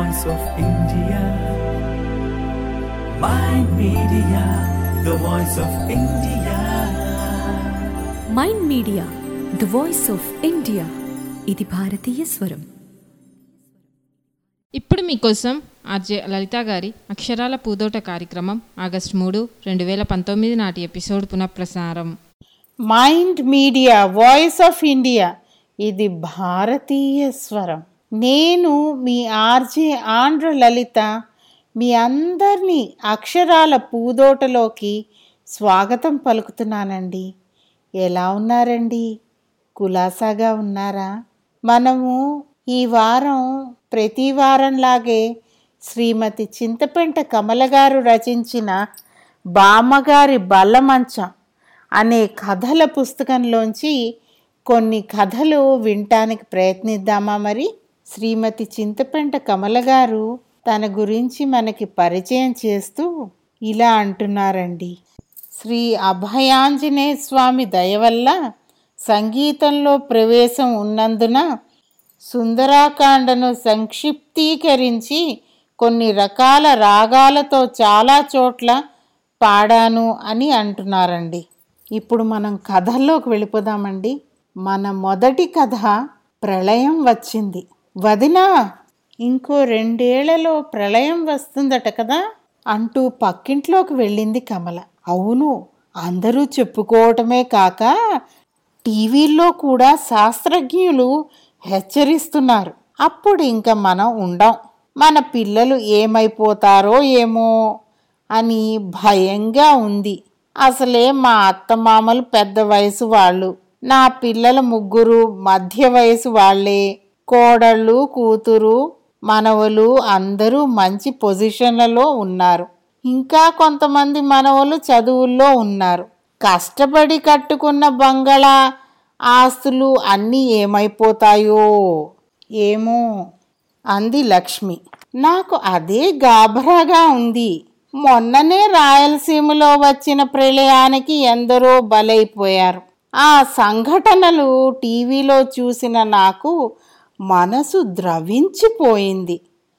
voice of India. Mind Media, the voice of India. Mind Media the voice of India ఇది భారతీయ స్వరం ఇప్పుడు మీకోసం ఆర్జే లలిత గారి అక్షరాల పూదోట కార్యక్రమం ఆగస్టు మూడు రెండు వేల పంతొమ్మిది నాటి ఎపిసోడ్ పునఃప్రసారం Mind Media voice of India ఇది భారతీయ స్వరం నేను మీ ఆర్జే ఆంధ్ర లలిత మీ అందరినీ అక్షరాల పూదోటలోకి స్వాగతం పలుకుతున్నానండి ఎలా ఉన్నారండి కులాసాగా ఉన్నారా మనము ఈ వారం ప్రతి వారంలాగే శ్రీమతి చింతపెంట కమల గారు రచించిన బామ్మగారి బల్లమంచం అనే కథల పుస్తకంలోంచి కొన్ని కథలు వినటానికి ప్రయత్నిద్దామా మరి శ్రీమతి చింతపెంట కమల గారు తన గురించి మనకి పరిచయం చేస్తూ ఇలా అంటున్నారండి శ్రీ అభయాంజనేయ స్వామి దయ వల్ల సంగీతంలో ప్రవేశం ఉన్నందున సుందరాకాండను సంక్షిప్తీకరించి కొన్ని రకాల రాగాలతో చాలా చోట్ల పాడాను అని అంటున్నారండి ఇప్పుడు మనం కథల్లోకి వెళ్ళిపోదామండి మన మొదటి కథ ప్రళయం వచ్చింది వదినా ఇంకో రెండేళ్లలో ప్రళయం వస్తుందట కదా అంటూ పక్కింట్లోకి వెళ్ళింది కమల అవును అందరూ చెప్పుకోవటమే కాక టీవీల్లో కూడా శాస్త్రజ్ఞులు హెచ్చరిస్తున్నారు అప్పుడు ఇంకా మనం ఉండం మన పిల్లలు ఏమైపోతారో ఏమో అని భయంగా ఉంది అసలే మా అత్తమామలు పెద్ద వయసు వాళ్ళు నా పిల్లల ముగ్గురు మధ్య వయసు వాళ్ళే కోడళ్ళు కూతురు మనవలు అందరూ మంచి పొజిషన్లలో ఉన్నారు ఇంకా కొంతమంది మనవలు చదువుల్లో ఉన్నారు కష్టపడి కట్టుకున్న బంగళా ఆస్తులు అన్నీ ఏమైపోతాయో ఏమో అంది లక్ష్మి నాకు అదే గాభరాగా ఉంది మొన్ననే రాయలసీమలో వచ్చిన ప్రళయానికి ఎందరో బలైపోయారు ఆ సంఘటనలు టీవీలో చూసిన నాకు మనసు ద్రవించిపోయింది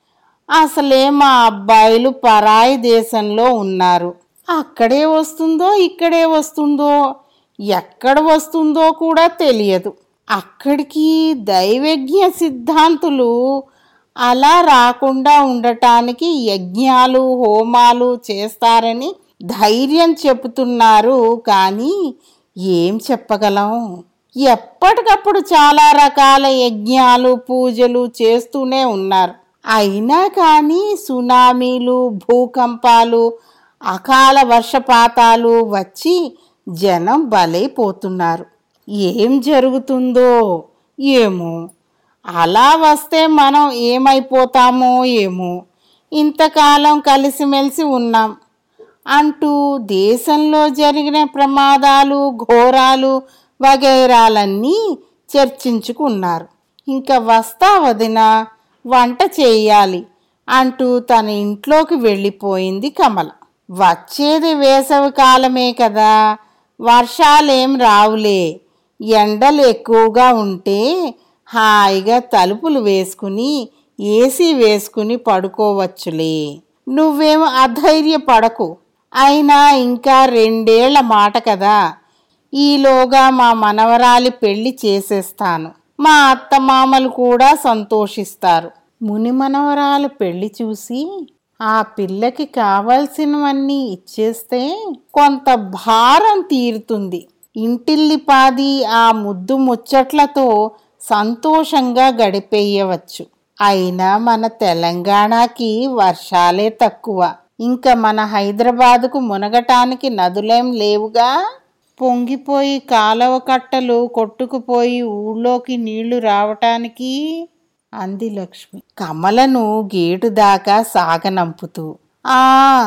అసలే మా అబ్బాయిలు పరాయి దేశంలో ఉన్నారు అక్కడే వస్తుందో ఇక్కడే వస్తుందో ఎక్కడ వస్తుందో కూడా తెలియదు అక్కడికి దైవజ్ఞ సిద్ధాంతులు అలా రాకుండా ఉండటానికి యజ్ఞాలు హోమాలు చేస్తారని ధైర్యం చెబుతున్నారు కానీ ఏం చెప్పగలం ఎప్పటికప్పుడు చాలా రకాల యజ్ఞాలు పూజలు చేస్తూనే ఉన్నారు అయినా కానీ సునామీలు భూకంపాలు అకాల వర్షపాతాలు వచ్చి జనం బలైపోతున్నారు ఏం జరుగుతుందో ఏమో అలా వస్తే మనం ఏమైపోతామో ఏమో ఇంతకాలం కలిసిమెలిసి ఉన్నాం అంటూ దేశంలో జరిగిన ప్రమాదాలు ఘోరాలు వగైరాలన్నీ చర్చించుకున్నారు ఇంకా వస్తా వదిన వంట చేయాలి అంటూ తన ఇంట్లోకి వెళ్ళిపోయింది కమల వచ్చేది వేసవి కాలమే కదా వర్షాలేం రావులే ఎండలు ఎక్కువగా ఉంటే హాయిగా తలుపులు వేసుకుని ఏసీ వేసుకుని పడుకోవచ్చులే నువ్వేం అధైర్యపడకు అయినా ఇంకా రెండేళ్ల మాట కదా ఈలోగా మా మనవరాలి పెళ్లి చేసేస్తాను మా అత్తమామలు కూడా సంతోషిస్తారు ముని మనవరాలు పెళ్లి చూసి ఆ పిల్లకి కావలసినవన్నీ ఇచ్చేస్తే కొంత భారం తీరుతుంది ఇంటిల్లిపాది ఆ ముద్దు ముచ్చట్లతో సంతోషంగా గడిపేయవచ్చు అయినా మన తెలంగాణకి వర్షాలే తక్కువ ఇంకా మన హైదరాబాదుకు మునగటానికి నదులేం లేవుగా పొంగిపోయి కాలవ కట్టలు కొట్టుకుపోయి ఊళ్ళోకి నీళ్లు రావటానికి అంది లక్ష్మి కమలను గేటు దాకా సాగనంపుతూ ఆ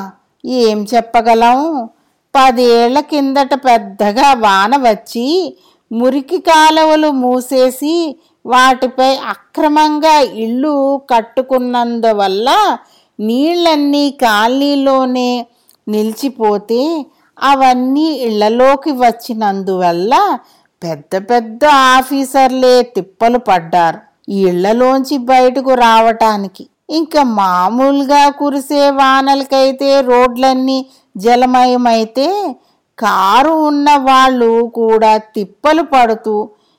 ఏం చెప్పగలం పదేళ్ల కిందట పెద్దగా వాన వచ్చి మురికి కాలువలు మూసేసి వాటిపై అక్రమంగా ఇళ్ళు కట్టుకున్నందువల్ల నీళ్ళన్నీ కాలనీలోనే నిలిచిపోతే అవన్నీ ఇళ్లలోకి వచ్చినందువల్ల పెద్ద పెద్ద ఆఫీసర్లే తిప్పలు పడ్డారు ఈ ఇళ్లలోంచి బయటకు రావటానికి ఇంకా మామూలుగా కురిసే వానలకైతే రోడ్లన్నీ జలమయమైతే కారు ఉన్న వాళ్ళు కూడా తిప్పలు పడుతూ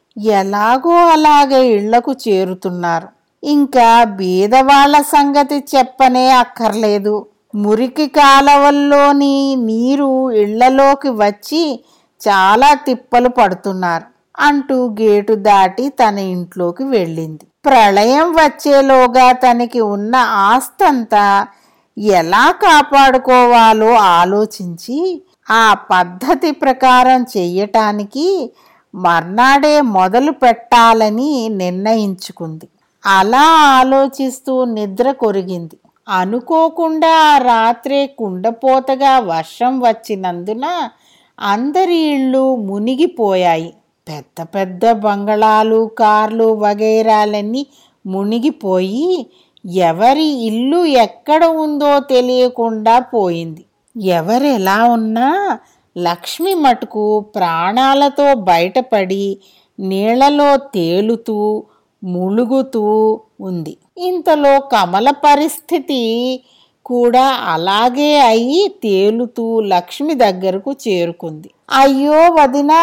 ఎలాగో అలాగే ఇళ్లకు చేరుతున్నారు ఇంకా బీదవాళ్ల సంగతి చెప్పనే అక్కర్లేదు మురికి కాలవల్లోని నీరు ఇళ్లలోకి వచ్చి చాలా తిప్పలు పడుతున్నారు అంటూ గేటు దాటి తన ఇంట్లోకి వెళ్ళింది ప్రళయం వచ్చేలోగా తనకి ఉన్న ఆస్తంతా ఎలా కాపాడుకోవాలో ఆలోచించి ఆ పద్ధతి ప్రకారం చెయ్యటానికి మర్నాడే మొదలు పెట్టాలని నిర్ణయించుకుంది అలా ఆలోచిస్తూ నిద్ర కొరిగింది అనుకోకుండా ఆ రాత్రే కుండపోతగా వర్షం వచ్చినందున అందరి ఇళ్ళు మునిగిపోయాయి పెద్ద పెద్ద బంగళాలు కార్లు వగైరాలన్నీ మునిగిపోయి ఎవరి ఇల్లు ఎక్కడ ఉందో తెలియకుండా పోయింది ఎవరెలా ఉన్నా లక్ష్మి మటుకు ప్రాణాలతో బయటపడి నీళ్లలో తేలుతూ ముಳುగుతూ ఉంది ఇంతలో కమల పరిస్థితి కూడా అలాగే అయి తేలుతూ లక్ష్మి దగ్గరకు చేరుకుంది అయ్యో వదినా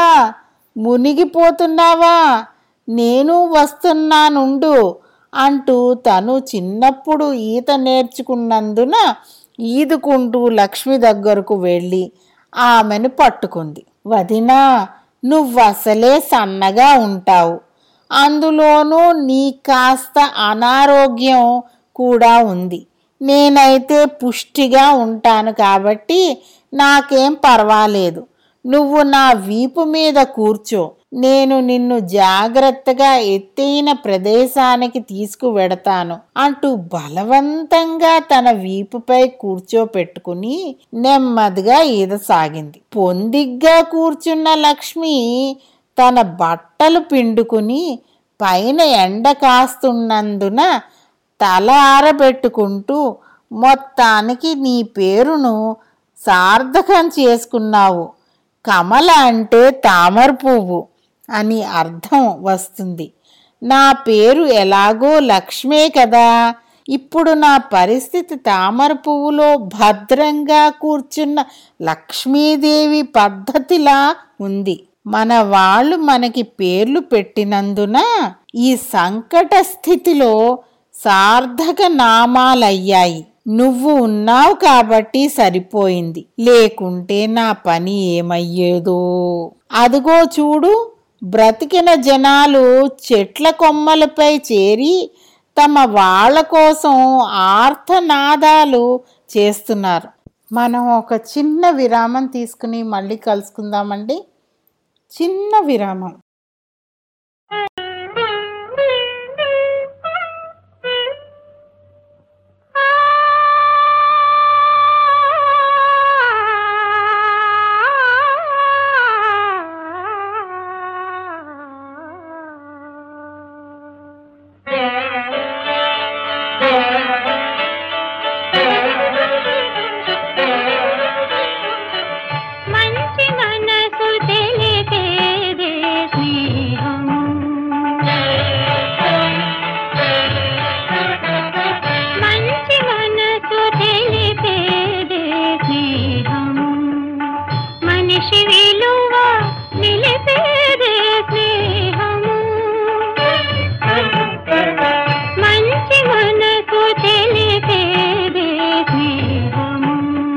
మునిగిపోతున్నావా నేను వస్తున్నానుండు అంటూ తను చిన్నప్పుడు ఈత నేర్చుకున్నందున ఈదుకుంటూ లక్ష్మి దగ్గరకు వెళ్ళి ఆమెను పట్టుకుంది వదినా నువ్వసలే సన్నగా ఉంటావు అందులోనూ నీ కాస్త అనారోగ్యం కూడా ఉంది నేనైతే పుష్టిగా ఉంటాను కాబట్టి నాకేం పర్వాలేదు నువ్వు నా వీపు మీద కూర్చో నేను నిన్ను జాగ్రత్తగా ఎత్తైన ప్రదేశానికి తీసుకువెడతాను అంటూ బలవంతంగా తన వీపుపై కూర్చోపెట్టుకుని నెమ్మదిగా ఈదసాగింది పొందిగ్గా కూర్చున్న లక్ష్మి తన బట్టలు పిండుకుని పైన ఎండ కాస్తున్నందున తల ఆరబెట్టుకుంటూ మొత్తానికి నీ పేరును సార్థకం చేసుకున్నావు కమల అంటే తామర పువ్వు అని అర్థం వస్తుంది నా పేరు ఎలాగో లక్ష్మే కదా ఇప్పుడు నా పరిస్థితి తామర పువ్వులో భద్రంగా కూర్చున్న లక్ష్మీదేవి పద్ధతిలా ఉంది మన వాళ్ళు మనకి పేర్లు పెట్టినందున ఈ సంకట స్థితిలో సార్థక నామాలయ్యాయి నువ్వు ఉన్నావు కాబట్టి సరిపోయింది లేకుంటే నా పని ఏమయ్యేదో అదిగో చూడు బ్రతికిన జనాలు చెట్ల కొమ్మలపై చేరి తమ వాళ్ళ కోసం ఆర్తనాదాలు చేస్తున్నారు మనం ఒక చిన్న విరామం తీసుకుని మళ్ళీ కలుసుకుందామండి చిన్న విరామం మంచి మనసు తెలిపేదే స్నేహం మంచి మనసు తెలిపేదే స్నేహం మనిషి విలువ నిలిపేదే స్నేహము మంచి మనసు తెలిపేదే స్నేహము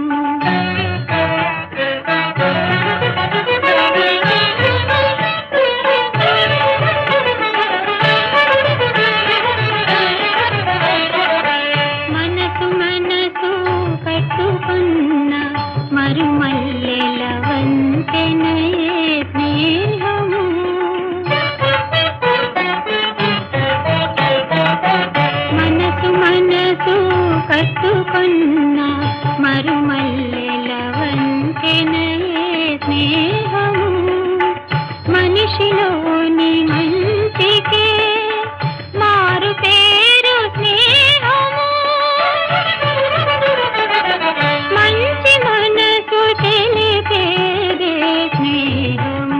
మనసు మనసు కట్టుకున్న మరుమల్లెల వంతెనయే స్నేహము మనసు మనసు కట్టుకున్న మరుమల్లెల వంతెనయే స్నేహము మనిషిలోని మంచికే మారు పేరు స్నేహము మంచి మనసు తెలిపేదే స్నేహము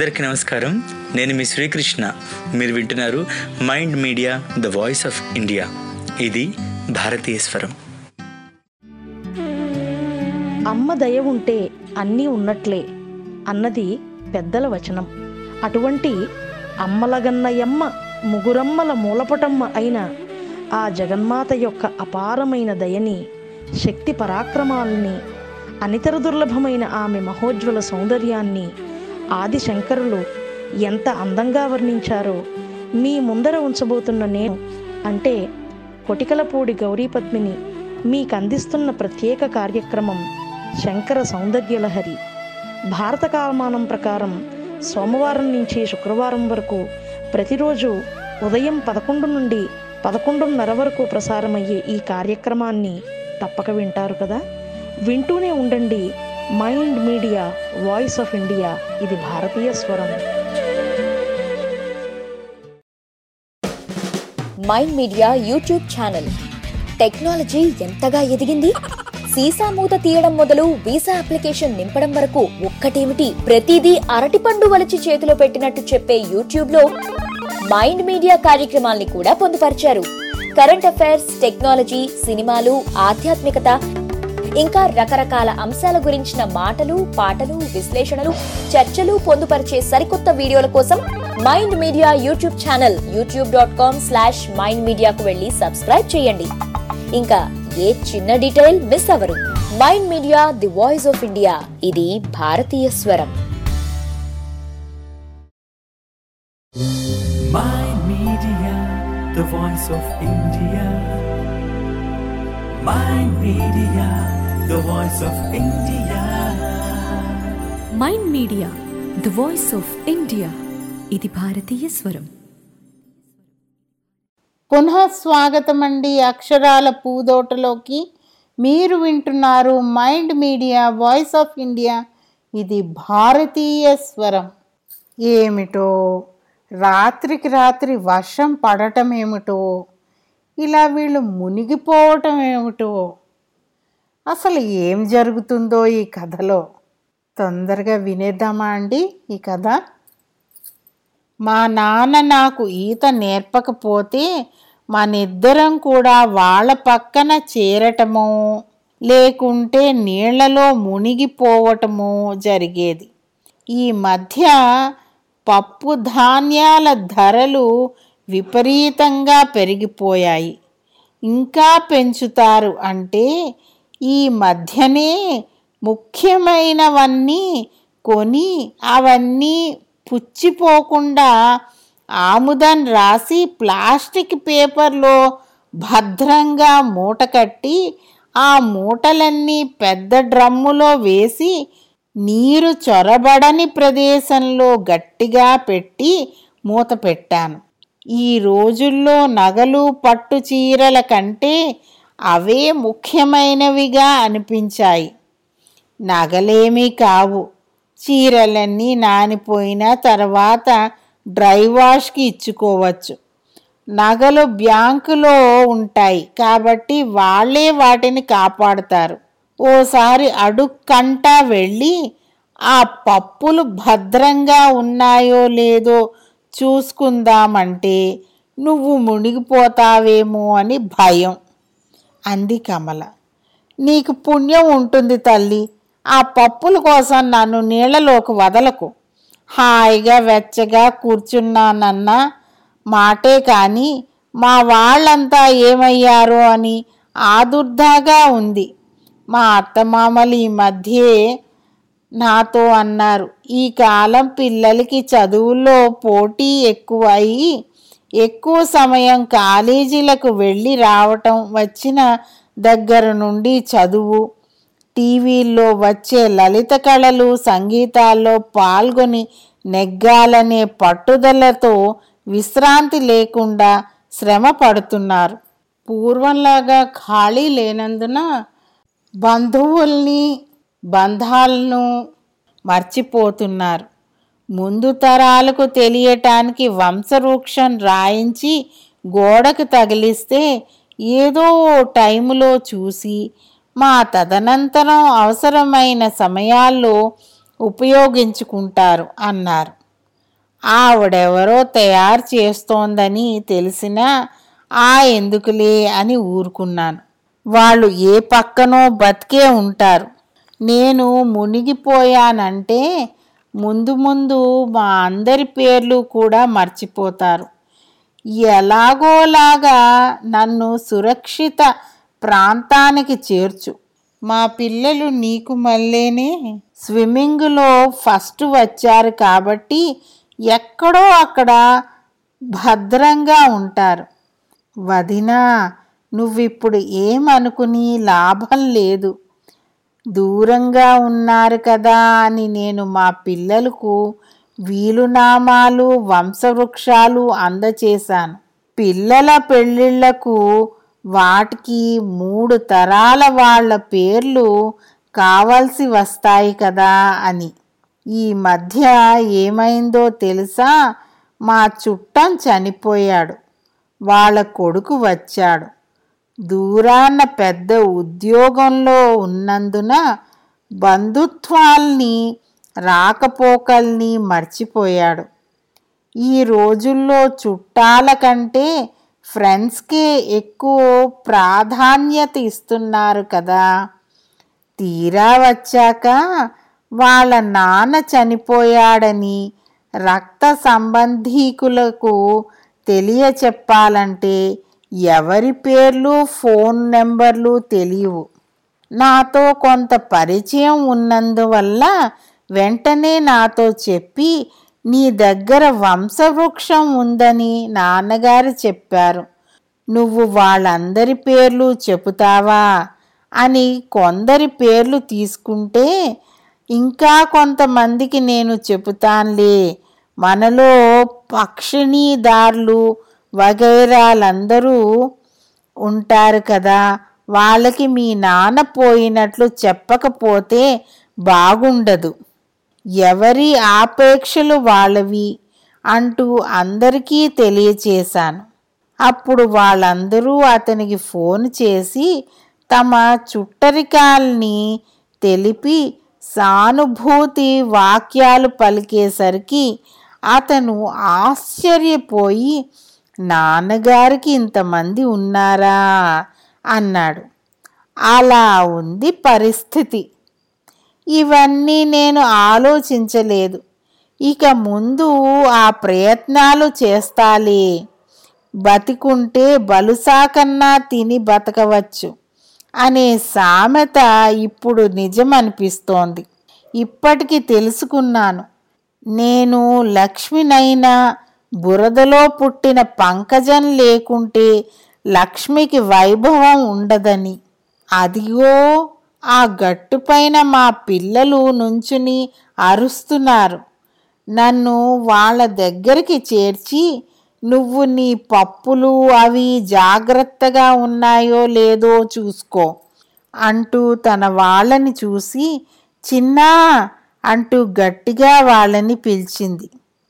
అందరికీ నమస్కారం నేను మీ శ్రీకృష్ణ మీరు వింటున్నారు Mind Media the voice of India ఇది భారతీయ స్వరం అమ్మ దయ ఉంటే అన్నీ ఉన్నట్లే అన్నది పెద్దల వచనం అటువంటి అమ్మలగన్నయమ్మ ముగురమ్మల మూలపటమ్మ అయిన ఆ జగన్మాత యొక్క అపారమైన దయని శక్తి పరాక్రమాలని అనితర దుర్లభమైన ఆమె మహోజ్వల సౌందర్యాన్ని ఆది శంకరులు ఎంత అందంగా వర్ణించారో మీ ముందర ఉంచబోతున్న నేను అంటే కొటికలపూడి గౌరీపద్మిని మీకు అందిస్తున్న ప్రత్యేక కార్యక్రమం శంకర సౌందర్యలహరి భారత కాలమానం ప్రకారం సోమవారం నుంచి శుక్రవారం వరకు ప్రతిరోజు ఉదయం పదకొండు నుండి పదకొండున్నర వరకు ప్రసారమయ్యే ఈ కార్యక్రమాన్ని తప్పక వింటారు కదా వింటూనే ఉండండి Mind Media voice of India ఇది భారతీయ స్వరం Mind Media YouTube channel technology ఎంతగా ఎదిగింది సీసా మూత తీయడం మొదలు వీసా అప్లికేషన్ నింపడం వరకు ఒక్కటేమిటి ప్రతిదీ అరటిపండు వలిచి చేతిలో పెట్టినట్టు చెప్పే యూట్యూబ్ లో మైండ్ మీడియా కార్యక్రమాల్ని కూడా పొందుపరిచారు కరెంట్ అఫైర్స్ టెక్నాలజీ సినిమాలు ఆధ్యాత్మికత ఇంకా రకరకాల అంశాల గురించిన మాటలు పాటలు విశ్లేషణలు చర్చలు పొందుపరిచే సరికొత్త వీడియోల కోసం Mind Media YouTube channel YouTube dot com slash Mind మీడియాకు వెళ్ళి సబ్స్క్రైబ్ చేయండి ఇంకా ఏ చిన్న డీటెయిల్ మిస్ అవ్వరు Mind Media the voice of India ఇది భారతీయ స్వరం Mind Media, the voice of India. Mind Media, the voice of India. Mind Media the voice of India ఇది భారతీయ స్వరం పునః స్వాగతం అండి అక్షరాల పూదోటలోకి మీరు వింటున్నారు Mind Media voice of India ఇది భారతీయ స్వరం ఏమిటో రాత్రికి రాత్రి వర్షం పడటం ఏమిటో ఇలా వీళ్ళు మునిగిపోవటం ఏమిటో అసలు ఏం జరుగుతుందో ఈ కథలో తొందరగా వినేద్దామా అండి ఈ కథ మా నాన్న నాకు ఈత నేర్పకపోతే మనిద్దరం కూడా వాళ్ళ పక్కన చేరటమో లేకుంటే నీళ్లలో మునిగిపోవటమో జరిగేది ఈ మధ్య పప్పు ధాన్యాల ధరలు విపరీతంగా పెరిగిపోయాయి ఇంకా పెంచుతారు అంటే ఈ మధ్యనే ముఖ్యమైనవన్నీ కొని అవన్నీ పుచ్చిపోకుండా ఆముదం రాసి ప్లాస్టిక్ పేపర్లో భద్రంగా మూట కట్టి ఆ మూటలన్నీ పెద్ద డ్రమ్ములో వేసి నీరు చొరబడని ప్రదేశంలో గట్టిగా పెట్టి మూత పెట్టాను ఈ రోజుల్లో నగలు పట్టు చీరల కంటే అవే ముఖ్యమైనవిగా అనిపించాయి నగలేమీ కావు చీరలన్నీ నానిపోయిన తర్వాత డ్రై వాష్కి ఇచ్చుకోవచ్చు నగలు బ్యాంకులో ఉంటాయి కాబట్టి వాళ్ళే వాటిని కాపాడుతారు ఓసారి అడుక్కంటా వెళ్ళి ఆ పప్పులు భద్రంగా ఉన్నాయో లేదో చూసుకుందామంటే నువ్వు మునిగిపోతావేమో అని భయం అంది కమల నీకు పుణ్యం ఉంటుంది తల్లి ఆ పప్పుల కోసం నన్ను నీళ్లలోకి వదలకు హాయిగా వెచ్చగా కూర్చున్నానన్న మాటే కానీ మా వాళ్ళంతా ఏమయ్యారో అని ఆదుర్దాగా ఉంది మా అత్తమామలు ఈ మధ్యే నాతో అన్నారు ఈ కాలం పిల్లలకి చదువుల్లో పోటీ ఎక్కువ అయి ఎక్కువ సమయం కాలేజీలకు వెళ్ళి రావటం వచ్చిన దగ్గర నుండి చదువు టీవీల్లో వచ్చే లలిత కళలు సంగీతాల్లో పాల్గొని నెగ్గాలనే పట్టుదలతో విశ్రాంతి లేకుండా శ్రమ పడుతున్నారు పూర్వంలాగా ఖాళీ లేనందున బంధువుల్ని బంధాలను మర్చిపోతున్నారు ముందు తరాలకు తెలియటానికి వంశవృక్షం రాయించి గోడకు తగిలిస్తే ఏదో ఓ టైములో చూసి మా తదనంతరం అవసరమైన సమయాల్లో ఉపయోగించుకుంటారు అన్నారు ఆవిడెవరో తయారు చేస్తోందని తెలిసినా ఆ ఎందుకులే అని ఊరుకున్నాను వాళ్ళు ఏ పక్కనో బతికే ఉంటారు నేను మునిగిపోయానంటే ముందు ముందు మా అందరి పేర్లు కూడా మర్చిపోతారు ఎలాగోలాగా నన్ను సురక్షిత ప్రాంతానికి చేర్చు మా పిల్లలు నీకు మళ్ళీనే స్విమ్మింగ్లో ఫస్ట్ వచ్చారు కాబట్టి ఎక్కడో అక్కడ భద్రంగా ఉంటారు వదినా నువ్విప్పుడు ఏమనుకుని లాభం లేదు దూరంగా ఉన్నారు కదా అని నేను మా పిల్లలకు వీలునామాలు వంశవృక్షాలు అందచేశాను పిల్లల పెళ్ళిళ్లకు వాటికి మూడు తరాల వాళ్ళ పేర్లు కావాల్సి వస్తాయి కదా అని ఈ మధ్య ఏమైందో తెలుసా మా చుట్టం చనిపోయాడు వాళ్ళ కొడుకు వచ్చాడు దూరాన పెద్ద ఉద్యోగంలో ఉన్నందున బంధుత్వాల్ని రాకపోకల్ని మర్చిపోయాడు ఈ రోజుల్లో చుట్టాల కంటే ఫ్రెండ్స్కే ఎక్కువ ప్రాధాన్యత ఇస్తున్నారు కదా తీరా వచ్చాక వాళ్ళ నాన్న చనిపోయాడని రక్త సంబంధీకులకు తెలియచెప్పాలంటే ఎవరి పేర్లు ఫోన్ నెంబర్లు తెలియవు నాతో కొంత పరిచయం ఉన్నందువల్ల వెంటనే నాతో చెప్పి నీ దగ్గర వంశవృక్షం ఉందని నాన్నగారు చెప్పారు నువ్వు వాళ్ళందరి పేర్లు చెబుతావా అని కొందరి పేర్లు తీసుకుంటే ఇంకా కొంతమందికి నేను చెబుతానులే మనలో పక్షిణీదారులు వగైరాలందరూ ఉంటారు కదా వాళ్ళకి మీ నాన్న పోయినట్లు చెప్పకపోతే బాగుండదు ఎవరి ఆపేక్షలు వాళ్ళవి అంటూ అందరికీ తెలియచేశాను అప్పుడు వాళ్ళందరూ అతనికి ఫోన్ చేసి తమ చుట్టరికాల్ని తెలిపి సానుభూతి వాక్యాలు పలికేసరికి అతను ఆశ్చర్యపోయి నాన్నగారికి ఇంతమంది ఉన్నారా అన్నాడు అలా ఉంది పరిస్థితి ఇవన్నీ నేను ఆలోచించలేదు ఇక ముందు ఆ ప్రయత్నాలు చేస్తాలే బతికుంటే బలుసా కన్నా తిని బతకవచ్చు అనే సామెత ఇప్పుడు నిజమనిపిస్తోంది ఇప్పటికి తెలుసుకున్నాను నేను లక్ష్మినైనా బురదలో పుట్టిన పంకజం లేకుంటే లక్ష్మికి వైభవం ఉండదని అదిగో ఆ గట్టుపైన మా పిల్లలు నుంచుని అరుస్తున్నారు నన్ను వాళ్ళ దగ్గరికి చేర్చి నువ్వు నీ పప్పులు అవి జాగ్రత్తగా ఉన్నాయో లేదో చూసుకో అంటూ తన వాళ్ళని చూసి చిన్నా అంటూ గట్టిగా వాళ్ళని పిలిచింది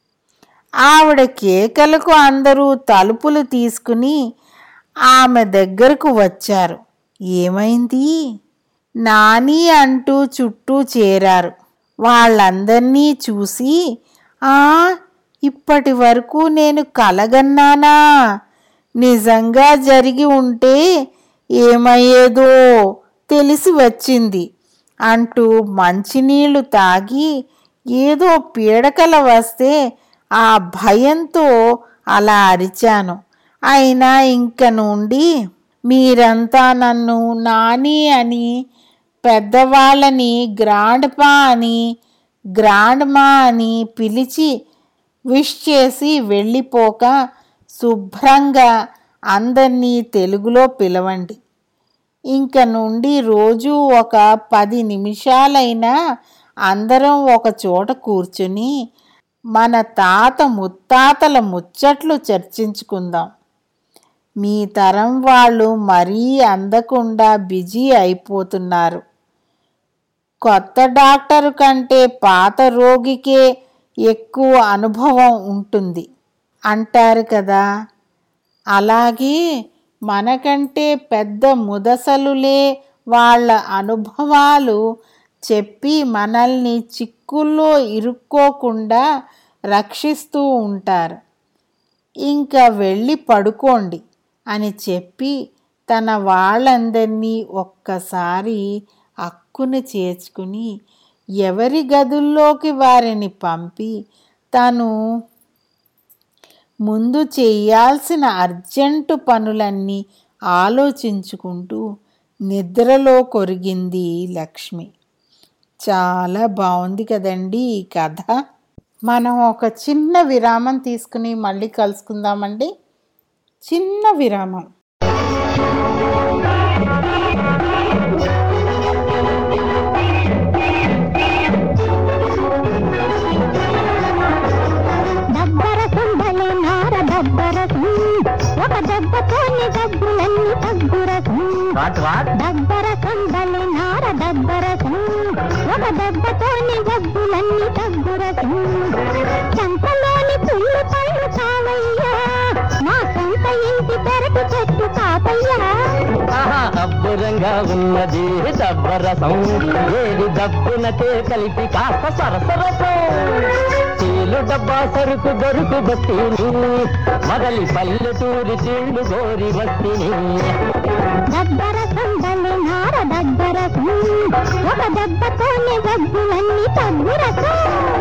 ఆవిడ కేకలకు అందరూ తలుపులు తీసుకుని ఆమె దగ్గరకు వచ్చారు ఏమైంది నాని అంటూ చుట్టూ చేరారు వాళ్ళందర్నీ చూసి ఆ ఇప్పటి వరకు నేను కలగన్నానా నిజంగా జరిగి ఉంటే ఏమయ్యేదో తెలిసి వచ్చింది అంటూ మంచినీళ్లు తాగి ఏదో పీడకల వస్తే ఆ భయంతో అలా అరిచాను అయినా ఇంక నుండి మీరంతా నన్ను నాని అని పెద్దవాళ్ళని గ్రాండ్పా అని గ్రాండ్మా అని పిలిచి విష్ చేసి వెళ్ళిపోక శుభ్రంగా అందరినీ తెలుగులో పిలవండి ఇంక నుండి రోజు ఒక పది నిమిషాలైనా అందరం ఒక చోట కూర్చుని మన తాత ముత్తాతల ముచ్చట్లు చర్చించుకుందాం మీ తరం వాళ్ళు మరీ అందకుండా బిజీ అయిపోతున్నారు కొత్త డాక్టర్ కంటే పాత రోగికే ఎక్కువ అనుభవం ఉంటుంది అంటారు కదా అలాగే మనకంటే పెద్ద ముదసలులే వాళ్ళ అనుభవాలు చెప్పి మనల్ని చిక్కుల్లో ఇరుక్కోకుండా రక్షిస్తూ ఉంటారు ఇంకా వెళ్ళి పడుకోండి అని చెప్పి తన వాళ్ళందరినీ ఒక్కసారి అక్కున చేర్చుకుని ఎవరి గదుల్లోకి వారిని పంపి తను ముందు చేయాల్సిన అర్జెంటు పనులన్నీ ఆలోచించుకుంటూ నిద్రలో కొరిగింది లక్ష్మి చాలా బాగుంది కదండి ఈ కథ మనం ఒక చిన్న విరామం తీసుకుని మళ్ళీ కలుసుకుందామండి చిన్న విరామం దబ్బరసం భలే నార దబ్బరసం ఒక దెబ్బతోని డబ్బులన్నీ తగ్గురసం దబ్బరసం భలే నార దబ్బరసం ఒక దెబ్బతోని డబ్బులన్నీ తగ్గురసం చెంతలోని పుల్లు పళ్ళు కావయ్యా మా సొంత ఇంటి పెరటి చెట్టు కాపయ్యా దబ్బురంగా ఉన్నది దబ్బరసం ఏది దబ్బునతే కలిపి కాస్త సరసరసం చీలు డబ్బా సరుకు దొరుకు బస్తీని మొదలి పల్లెటూరి చీళ్ళు గోరి బస్తీని దబ్బరసం భలే నార దబ్బరసం ఒక దెబ్బతోనే డబ్బులన్నీ తగ్గురసం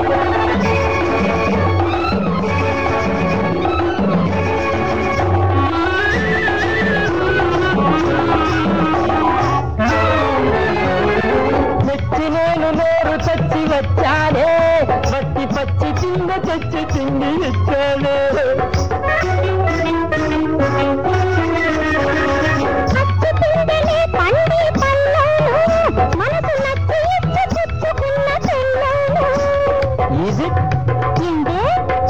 మెచ్చి నేను నోరు చచ్చి వచ్చానే పచ్చి పచ్చి చింద చచ్చి చింది ఇచ్చానే అచ్చు పిందెలే పండి పల్లోను మనసు నచ్చి ఇచ్చి పుచ్చుకున్న పిల్లోను ఇది ఏంటే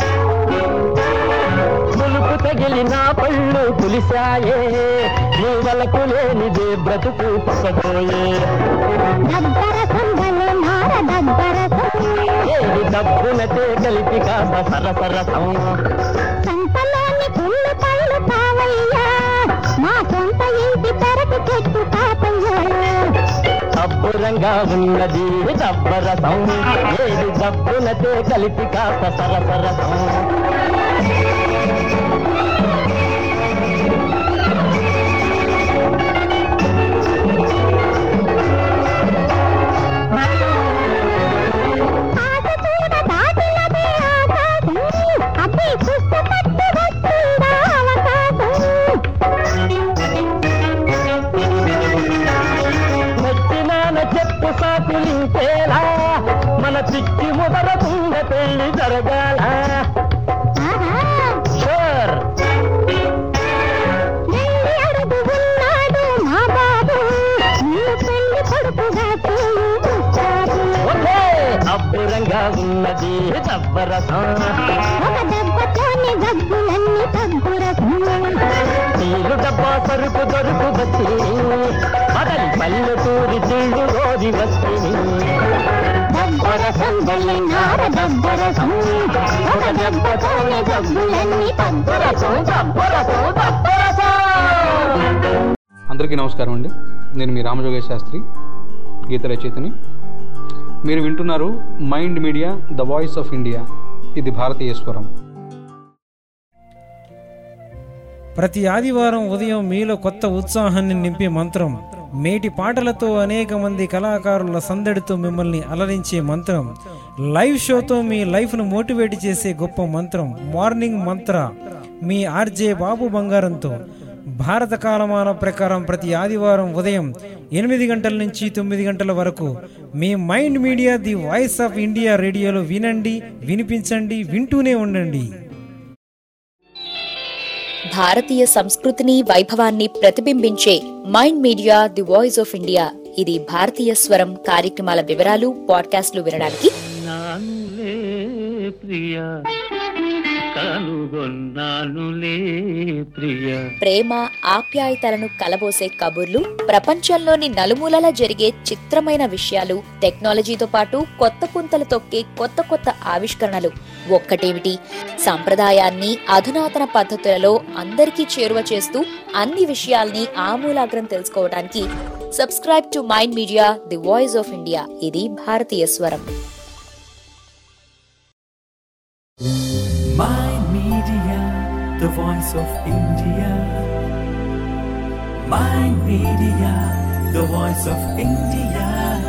పులుపు తగిలిన పళ్ళు పులిసాయే నీ వలకు లేనిదే బ్రతుకు పుసపోయే దబ్బరసం భలే నార దబ్బరసం ఏది డబ్బునతే కలిపి కాస్త సరసరసం సంతలోని పుల్లు పళ్ళు కావయ్యా మా సొంత ఇంటి పెరటి చెట్టు కాపయ్యా అబ్బురంగా ఉన్నది దబ్బరసం ఏది డబ్బునతే కలిపి కాస్త సరసరసం ఆట చూడ దాటినదే ఆకాశం అబ్బి పుష్ప పట్టు వస్తుందా అవకాశం మెచ్చినాన చెప్పు సాకులించేలా మన పిచ్చి ముదరకుండ పెళ్లి జరగాల షూర్ వెళ్ళి అడుగు ఉన్నాడు మా బాబు నిన్ను పెళ్లి కొడుకుగా చూస్తాడు ఓకే అబ్బురంగా ఉన్నది దబ్బరసం ఒక దెబ్బతోనే డబ్బులన్నీ తగ్గురసం నీళ్ళు డబ్బా సరుకు దొరుకు బస్తీని మదలి పల్లెటూరి తిళ్ళు రోది వస్తీని దబ్బరసం వెళ్ళి నార దబ్బరసం ఒక దెబ్బతోనే డబ్బులన్నీ తగ్గురసం దబ్బరసం దబ్బరసం అందరికీ నమస్కారం అండి నేను మీ రామజోగేశ్ శాస్త్రి గీత రచయితని మీరు వింటున్నారు Mind Media the voice of India ఇది భారతీయ స్వరం ప్రతి ఆదివారం ఉదయం మీలో కొత్త ఉత్సాహాన్ని నింపే మంత్రం మేటి పాటలతో అనేక మంది కళాకారుల సందడితో మిమ్మల్ని అలరించే మంత్రం లైవ్ షోతో మీ లైఫ్ను మోటివేట్ చేసే గొప్ప మంత్రం మార్నింగ్ మంత్ర మీ ఆర్జే బాబు బంగారంతో భారత కాలమాన ప్రకారం ప్రతి ఆదివారం ఉదయం ఎనిమిది గంటల నుంచి తొమ్మిది గంటల వరకు మీ Mind Media the voice of India రేడియోలో వినండి వినిపించండి వింటూనే ఉండండి భారతీయ సంస్కృతిని వైభవాన్ని ప్రతిబింబించే Mind Media the voice of India ఇది భారతీయ స్వరం కార్యక్రమాల వివరాలు పాడ్కాస్ట్లు వినడానికి నానులే ప్రియ కనుగొన్నానులే ప్రియ ప్రేమ ఆప్యాయతలను కలబోసే కబుర్లు ప్రపంచంలోని నలుమూలల జరిగే చిత్రమైన విషయాలు టెక్నాలజీతో పాటు కొత్త పుంతలు తొక్కే కొత్త కొత్త ఆవిష్కరణలు ఒక్కటేమిటి సంప్రదాయాన్ని అధునాతన పద్ధతులలో అందరికీ చేరువ చేస్తూ అన్ని విషయాల్ని ఆమూలాగ్రం తెలుసుకోవడానికి subscribe to Mind Media the voice of India ఇది భారతీయ స్వరం Media, the voice of India. Mind Media, the voice of India.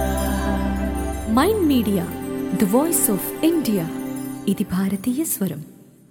Mind Media the voice of India ఇది భారతీయ స్వరం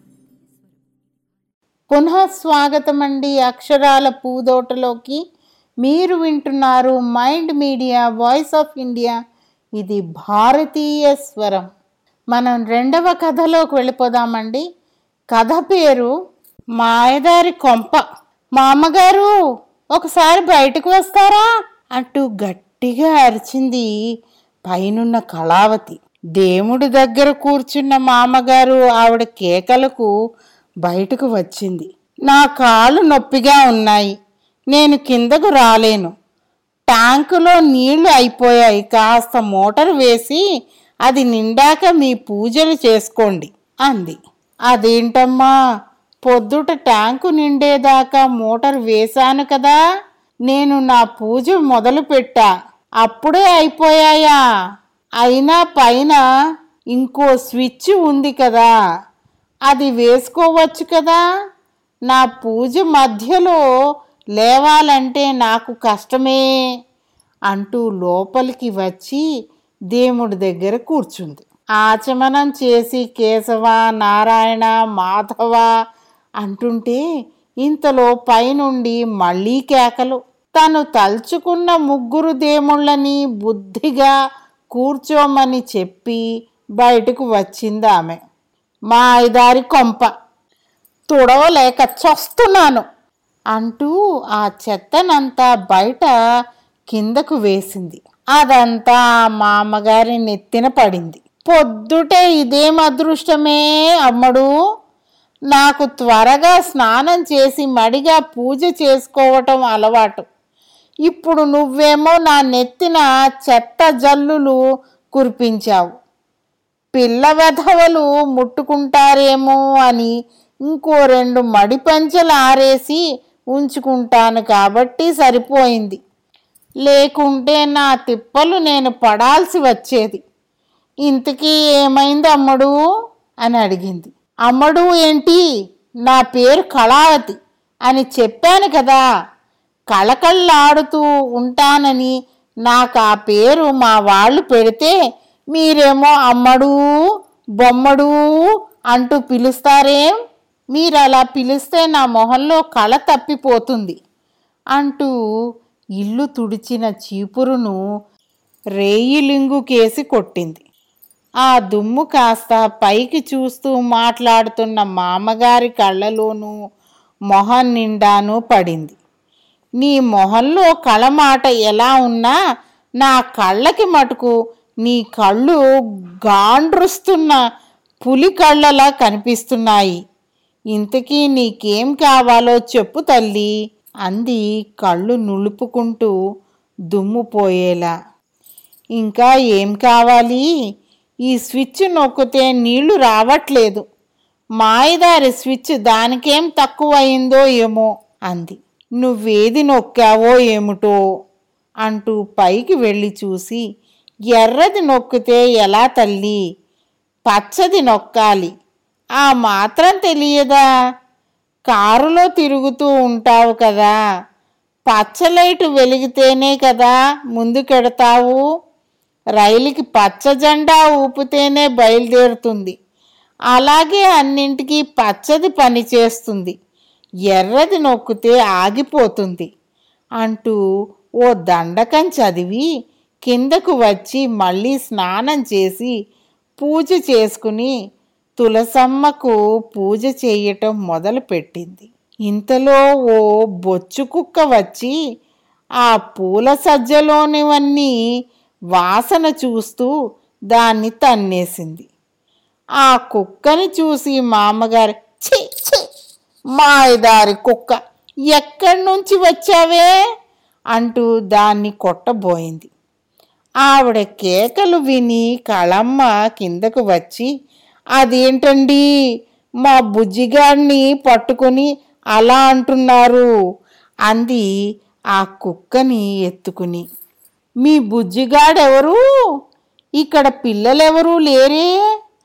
పునః స్వాగతం అండి అక్షరాల పూదోటలోకి మీరు వింటున్నారు Mind Media voice of India ఇది భారతీయ స్వరం మనం రెండవ కథలోకి వెళ్ళిపోదామండి కథ పేరు మాయదారి కొంప మా అమ్మగారు ఒకసారి బయటకు వస్తారా అంటూ గట్టిగా అరిచింది పైనున్న కళావతి దేవుడి దగ్గర కూర్చున్న మామగారు ఆవిడ కేకలకు బయటకు వచ్చింది నా కాళ్ళు నొప్పిగా ఉన్నాయి నేను కిందకు రాలేను ట్యాంకులో నీళ్లు అయిపోయాయి కాస్త మోటార్ వేసి అది నిండాక మీ పూజలు చేసుకోండి అంది అదేంటమ్మా పొద్దుట ట్యాంకు నిండేదాకా మోటార్ వేశాను కదా నేను నా పూజ మొదలు పెట్టా అప్పుడే అయిపోయాయా అయినా పైన ఇంకో స్విచ్ ఉంది కదా అది వేసుకోవచ్చు కదా నా పూజ మధ్యలో లేవాలంటే నాకు కష్టమే అంటూ లోపలికి వచ్చి దేవుడి దగ్గర కూర్చుంది ఆచమనం చేసి కేశవ నారాయణ మాధవ అంటుంటే ఇంతలో పైనుండి మళ్ళీ కేకలు తను తలుచుకున్న ముగ్గురు దేవుళ్ళని బుద్ధిగా కూర్చోమని చెప్పి బయటకు వచ్చింది ఆమె మా ఐదారి కొంప తుడవలేక చస్తున్నాను అంటూ ఆ చెత్తనంతా బయట కిందకు వేసింది అదంతా ఆ మామగారి నెత్తిన పడింది పొద్దుటే ఇదేం అదృష్టమే అమ్మడు నాకు త్వరగా స్నానం చేసి మడిగా పూజ చేసుకోవటం అలవాటు ఇప్పుడు నువ్వేమో నా నెత్తిన చెత్త జల్లులు కురిపించావు పిల్ల వెధవలు ముట్టుకుంటారేమో అని ఇంకో రెండు మడి పంచలు ఆరేసి ఉంచుకుంటాను కాబట్టి సరిపోయింది లేకుంటే నా తిప్పలు నేను పడాల్సి వచ్చేది ఇంతకీ ఏమైంది అమ్మడు అని అడిగింది అమ్మడు ఏంటి నా పేరు కళావతి అని చెప్పాను కదా కళకళ్ళాడుతూ ఉంటానని నాకు ఆ పేరు మా వాళ్ళు పెడితే మీరేమో అమ్మడు బొమ్మడు అంటూ పిలుస్తారేం మీరు అలా పిలిస్తే నా మొహంలో కళ తప్పిపోతుంది అంటూ ఇల్లు తుడిచిన చీపురును రేయిలింగుకేసి కొట్టింది ఆ దుమ్ము కాస్త పైకి చూస్తూ మాట్లాడుతున్న మామగారి కళ్ళలోనూ మొహం నిండాను పడింది నీ మొహంలో కళ మాట ఎలా ఉన్నా నా కళ్ళకి మటుకు నీ కళ్ళు గాండ్రుస్తున్న పులి కళ్ళలా కనిపిస్తున్నాయి ఇంతకీ నీకేం కావాలో చెప్పు తల్లి అంది కళ్ళు నులుపుకుంటూ దుమ్ము పోయేలా ఇంకా ఏం కావాలి ఈ స్విచ్ నొక్కితే నీళ్లు రావట్లేదు మాయదారి స్విచ్ దానికేం తక్కువయిందో ఏమో అంది నువ్వేది నొక్కావో ఏమిటో అంటూ పైకి వెళ్ళి చూసి ఎర్రది నొక్కితే ఎలా తల్లి పచ్చది నొక్కాలి ఆ మాత్రం తెలియదా కారులో తిరుగుతూ ఉంటావు కదా పచ్చ లైటు వెలిగితేనే కదా ముందుకెడతావు రైలుకి పచ్చ జెండా ఊపితేనే బయలుదేరుతుంది అలాగే అన్నింటికీ పచ్చది పని చేస్తుంది ఎర్రది నొక్కితే ఆగిపోతుంది అంటూ ఓ దండకం చదివి కిందకు వచ్చి మళ్ళీ స్నానం చేసి పూజ చేసుకుని తులసమ్మకు పూజ చేయటం మొదలుపెట్టింది ఇంతలో ఓ బొచ్చు కుక్క వచ్చి ఆ పూల సజ్జలోనివన్నీ వాసన చూస్తూ దాన్ని తన్నేసింది ఆ కుక్కని చూసి మామగారు ఛీ ఛీ మాయదారి కుక్క ఎక్కడి నుంచి వచ్చావే అంటూ దాన్ని కొట్టబోయింది ఆవిడ కేకలు విని కళమ్మ కిందకు వచ్చి అదేంటండి మా బుజ్జిగాడిని పట్టుకొని అలా అంటున్నారు అంది ఆ కుక్కని ఎత్తుకుని మీ బుజ్జిగాడెవరు ఇక్కడ పిల్లలెవరూ లేరే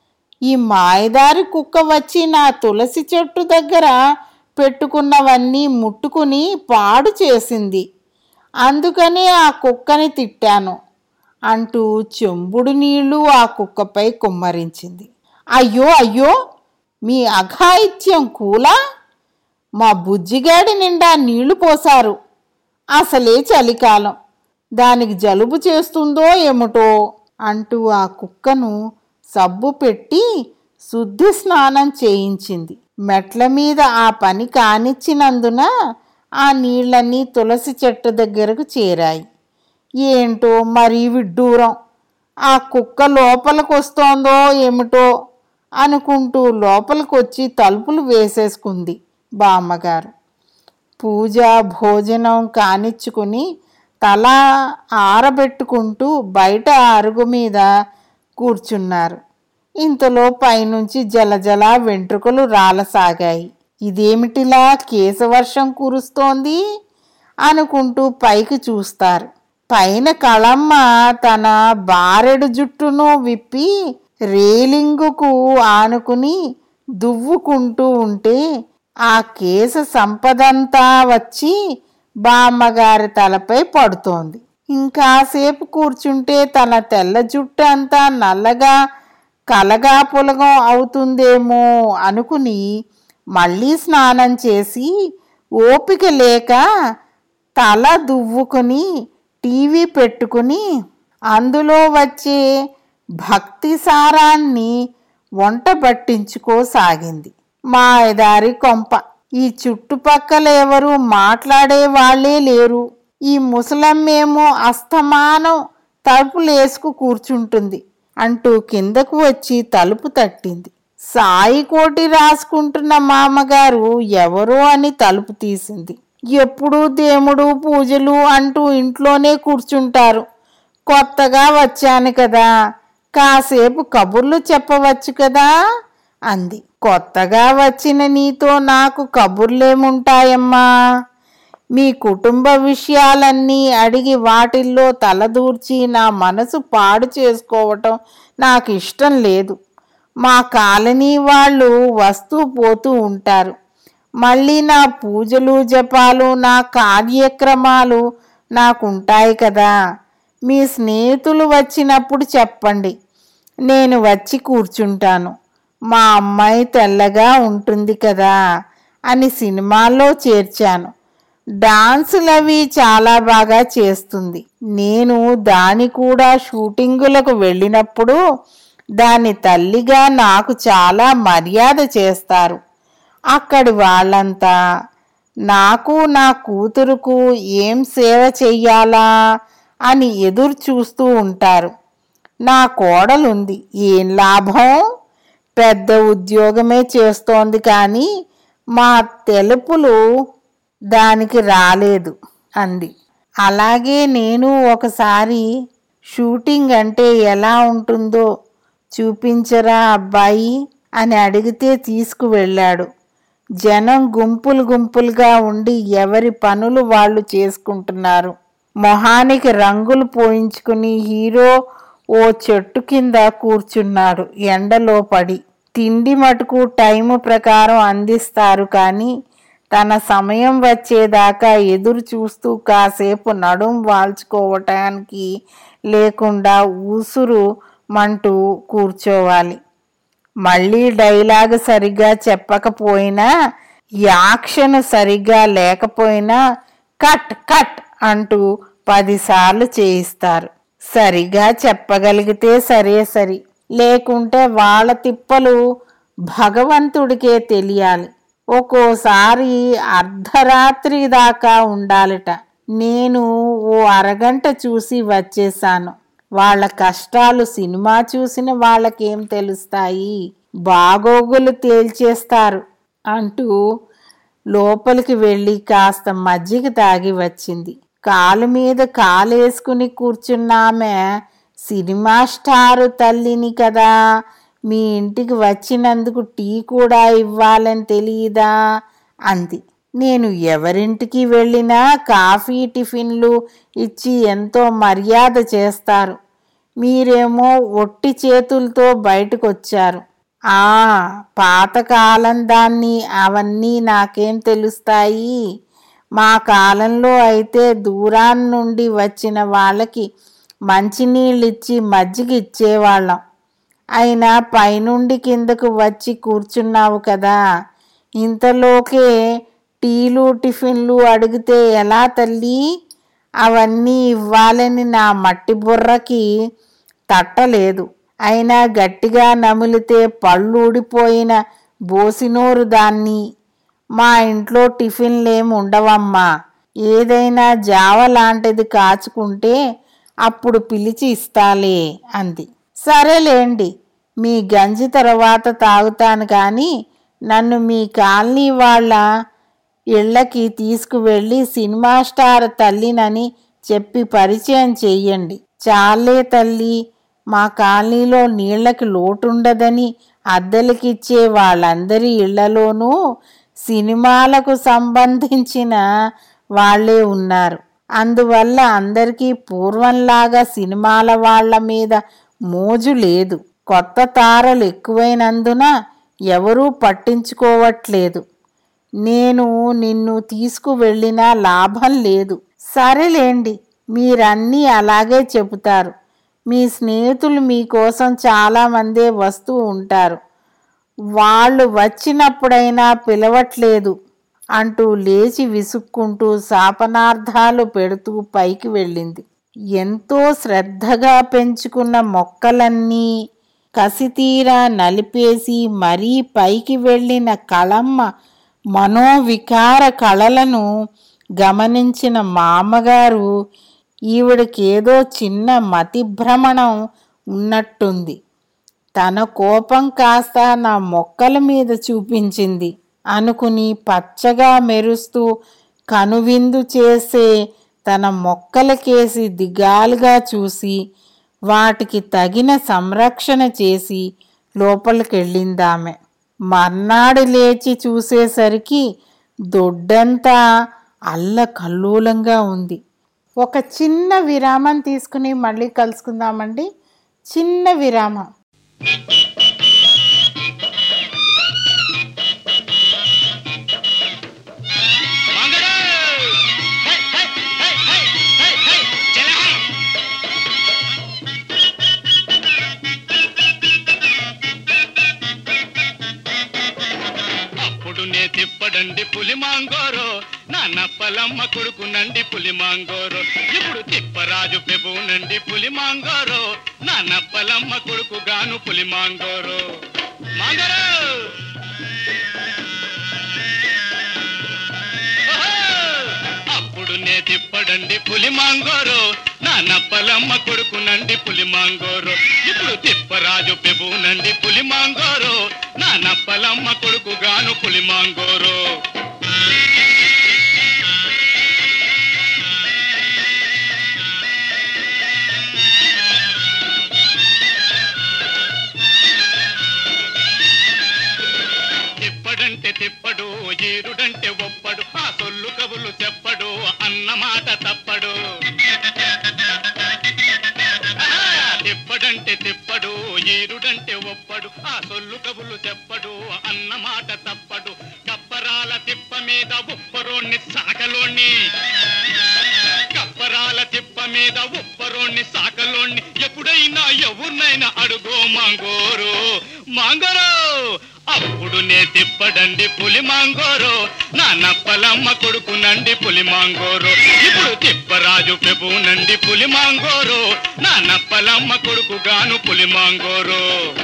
ఈ మాయదారి కుక్క వచ్చి నా తులసి చెట్టు దగ్గర పెట్టుకున్నవన్నీ ముట్టుకుని పాడు చేసింది అందుకనే ఆ కుక్కని తిట్టాను అంటూ చెంబుడు నీళ్లు ఆ కుక్కపై కుమ్మరించింది అయ్యో అయ్యో మీ అఘాయిత్యం కూలా మా బుజ్జిగాడి నిండా నీళ్లు పోశారు అసలే చలికాలం దానికి జలుబు చేస్తుందో ఏమిటో అంటూ ఆ కుక్కను సబ్బు పెట్టి శుద్ధి స్నానం చేయించింది మెట్ల మీద ఆ పని కానిచ్చినందున ఆ నీళ్ళన్నీ తులసి చెట్టు దగ్గరకు చేరాయి ఏంటో మరీ విడ్డూరం ఆ కుక్క లోపలికి వస్తోందో ఏమిటో అనుకుంటూ లోపలికి వచ్చి తలుపులు వేసేసుకుంది బామ్మగారు పూజ భోజనం కానిచ్చుకుని తల ఆరబెట్టుకుంటూ బయట అరుగు మీద కూర్చున్నారు ఇంతలో పైనుంచి జలజల వెంట్రుకలు రాలసాగాయి ఇదేమిటిలా కేశవర్షం కురుస్తోంది అనుకుంటూ పైకి చూస్తారు పైన కళమ్మ తన బారెడు జుట్టును విప్పి రేలింగుకు ఆనుకుని దువ్వుకుంటూ ఉంటే ఆ కేశ సంపదంతా వచ్చి బామ్మగారి తలపై పడుతోంది ఇంకాసేపు కూర్చుంటే తన తెల్ల జుట్టు అంతా నల్లగా కలగా పులగం అవుతుందేమో అనుకుని మళ్ళీ స్నానం చేసి ఓపిక లేక తల దువ్వుకుని టీవీ పెట్టుకుని అందులో వచ్చే భక్తి సారాన్ని వంట పట్టించుకోసాగింది మాయదారి కొంప ఈ చుట్టుపక్కల ఎవరు మాట్లాడే వాళ్ళే లేరు ఈ ముసలమ్మేమో అస్తమానం తలుపులేసుకు కూర్చుంటుంది అంటూ కిందకు వచ్చి తలుపు తట్టింది సాయి కోటి రాసుకుంటున్న మామగారు ఎవరో అని తలుపు తీసింది ఎప్పుడూ దేవుడు పూజలు అంటూ ఇంట్లోనే కూర్చుంటారు కొత్తగా వచ్చాను కదా కాసేపు కబుర్లు చెప్పవచ్చు కదా అంది కొత్తగా వచ్చిన నీతో నాకు కబుర్లేముంటాయమ్మా మీ కుటుంబ విషయాలన్నీ అడిగి వాటిల్లో తలదూర్చి నా మనసు పాడు చేసుకోవటం నాకు ఇష్టం లేదు మా కాలనీ వాళ్ళు వస్తూ పోతూ ఉంటారు మళ్ళీ నా పూజలు జపాలు నా కార్యక్రమాలు నాకుంటాయి కదా మీ స్నేహితులు వచ్చినప్పుడు చెప్పండి నేను వచ్చి కూర్చుంటాను మా అమ్మాయి తెల్లగా ఉంటుంది కదా అని సినిమాల్లో చేర్చాను డాన్సులు అవి చాలా బాగా చేస్తుంది నేను దాని కూడా షూటింగులకు వెళ్ళినప్పుడు దాని తల్లిగా నాకు చాలా మర్యాద చేస్తారు అక్కడి వాళ్ళంతా నాకు నా కూతురుకు ఏం సేవ చెయ్యాలా అని ఎదురు చూస్తూ ఉంటారు నా కోడలుంది ఏం లాభం పెద్ద ఉద్యోగమే చేస్తోంది కానీ మా తెలుపులు దానికి రాలేదు అంది అలాగే నేను ఒకసారి షూటింగ్ అంటే ఎలా ఉంటుందో చూపించరా అబ్బాయి అని అడిగితే తీసుకువెళ్ళాడు జనం గుంపులు గుంపులుగా ఉండి ఎవరి పనులు వాళ్ళు చేసుకుంటున్నారు మొహానికి రంగులు పోయించుకుని హీరో ఓ చెట్టు కింద కూర్చున్నాడు ఎండలో పడి తిండి మటుకు టైము ప్రకారం అందిస్తారు కానీ తన సమయం వచ్చేదాకా ఎదురు చూస్తూ కాసేపు నడుం వాల్చుకోవటానికి లేకుండా ఊసురు మంటూ కూర్చోవాలి మళ్ళీ డైలాగ్ సరిగ్గా చెప్పకపోయినా యాక్షన్ సరిగ్గా లేకపోయినా కట్ కట్ అంటూ పదిసార్లు చేయిస్తారు సరిగా చెప్పగలిగితే సరే సరి లేకుంటే వాళ్ళ తిప్పలు భగవంతుడికే తెలియాలి ఒక్కోసారి అర్ధరాత్రి దాకా ఉండాలట నేను ఓ అరగంట చూసి వచ్చేసాను వాళ్ళ కష్టాలు సినిమా చూసిన వాళ్ళకేం తెలుస్తాయి బాగోగులు తేల్చేస్తారు అంటూ లోపలికి వెళ్ళి కాస్త మజ్జిగ తాగి వచ్చింది కాలు మీద కాలేసుకుని కూర్చున్నామె సినిమా స్టారు తల్లిని కదా మీ ఇంటికి వచ్చినందుకు టీ కూడా ఇవ్వాలని తెలియదా అంది నేను ఎవరింటికి వెళ్ళినా కాఫీ టిఫిన్లు ఇచ్చి ఎంతో మర్యాద చేస్తారు మీరేమో ఒట్టి చేతులతో బయటకు వచ్చారు ఆ పాతకాలం దాన్ని అవన్నీ నాకేం తెలుస్తాయి మా కాలంలో అయితే దూరాన్ని నుండి వచ్చిన వాళ్ళకి మంచినీళ్ళిచ్చి మజ్జిగ ఇచ్చేవాళ్ళం అయినా పైనుండి కిందకు వచ్చి కూర్చున్నావు కదా ఇంతలోకే టీలు టిఫిన్లు అడిగితే ఎలా తల్లి అవన్నీ ఇవ్వాలని నా మట్టి బుర్రకి తట్టలేదు అయినా గట్టిగా నమిలితే పళ్ళు ఊడిపోయిన బోసినోరు దాన్ని మా ఇంట్లో టిఫిన్లేం ఉండవమ్మా ఏదైనా జావ లాంటిది కాచుకుంటే అప్పుడు పిలిచి ఇస్తాలే అంది సరేలేండి మీ గంజి తర్వాత తాగుతాను కానీ నన్ను మీ కాలనీ వాళ్ళ ఇళ్ళకి తీసుకువెళ్ళి సినిమా స్టార్ తల్లినని చెప్పి పరిచయం చెయ్యండి చాలే తల్లి మా కాలనీలో నీళ్ళకి లోటుండదని అద్దెలకిచ్చే వాళ్ళందరి ఇళ్లలోనూ సినిమాలకు సంబంధించిన వాళ్ళే ఉన్నారు అందువల్ల అందరికీ పూర్వంలాగా సినిమాల వాళ్ళ మీద మోజు లేదు కొత్త తారలు ఎక్కువైనందున ఎవరూ పట్టించుకోవట్లేదు నేను నిన్ను తీసుకువెళ్ళినా లాభం లేదు సరేలేండి మీరన్నీ అలాగే చెబుతారు మీ స్నేహితులు మీకోసం చాలామందే వస్తూ ఉంటారు వాళ్ళు వచ్చినప్పుడైనా పిలవట్లేదు అంటూ లేచి విసుక్కుంటూ శాపనార్థాలు పెడుతూ పైకి వెళ్ళింది ఎంతో శ్రద్ధగా పెంచుకున్న మొక్కలన్నీ కసితీరా నలిపేసి మరీ పైకి వెళ్ళిన కళమ్మ మనోవికార కళలను గమనించిన మామగారు ఈవిడకేదో చిన్న మతిభ్రమణం ఉన్నట్టుంది తన కోపం కాస్త నా మొక్కల మీద చూపించింది అనుకుని పచ్చగా మెరుస్తూ కనువిందు చేసే తన మొక్కలకేసి దిగాలుగా చూసి వాటికి తగిన సంరక్షణ చేసి లోపలికెళ్ళిందామె మర్నాడు లేచి చూసేసరికి దొడ్డంతా అల్లకల్లోలంగా ఉంది ఒక చిన్న విరామం తీసుకుని మళ్ళీ కలుసుకుందామండి చిన్న విరామం అప్పుడు నే తిప్పడండి పులి మాంగోరో నా నప్పలమ్మ కొడుకు నండి పులి మాంగోరో ఇప్పుడు తిప్పరాజు పెబునండి పులి మాంగోరో నా నప్పలమ్మ కొడుకు గాను పులి మాంగోరో మాంగోరో ఓహో! అప్పుడు నే తిప్పడండి పులి మాంగోరో నా నప్పలమ్మ కొడుకు నండి పులి మాంగోరో ఇప్పుడు తిప్పరాజు పెబునండి పులి మాంగోరో నా నప్పలమ్మ కొడుకు గాను పులి మాంగోరో తిప్పడంటే తిప్పడు ఈరుడంటే ఒప్పడు ఆ సొల్లు కబులు చెప్పడు అన్న మాట తప్పడు ఆహా! తిప్పడంటే తిప్పడు ఈరుడంటే ఒప్పడు ఆ సొల్లు కబులు చెప్పడు అన్న మాట తప్పడు కప్పరాల తిప్ప మీద ఉప్పరోణ్ణి సాకలోణ్ణి కప్పరాల తిప్ప మీద ఉప్పరోణ్ణి సాకలోణ్ణి ఎప్పుడైనా ఎవరినైనా అడుగో మాంగోరు మాంగోరు అప్పుడు నే తిప్పడండి పులి మాంగోరు నా నప్పలమ్మ కొడుకు నండి పులి మాంగోరు ఇప్పుడు తిప్పరాజు పెబునండి పులి మాంగోరు నా నప్పలమ్మ కొడుకు గాను పులి మాంగోరు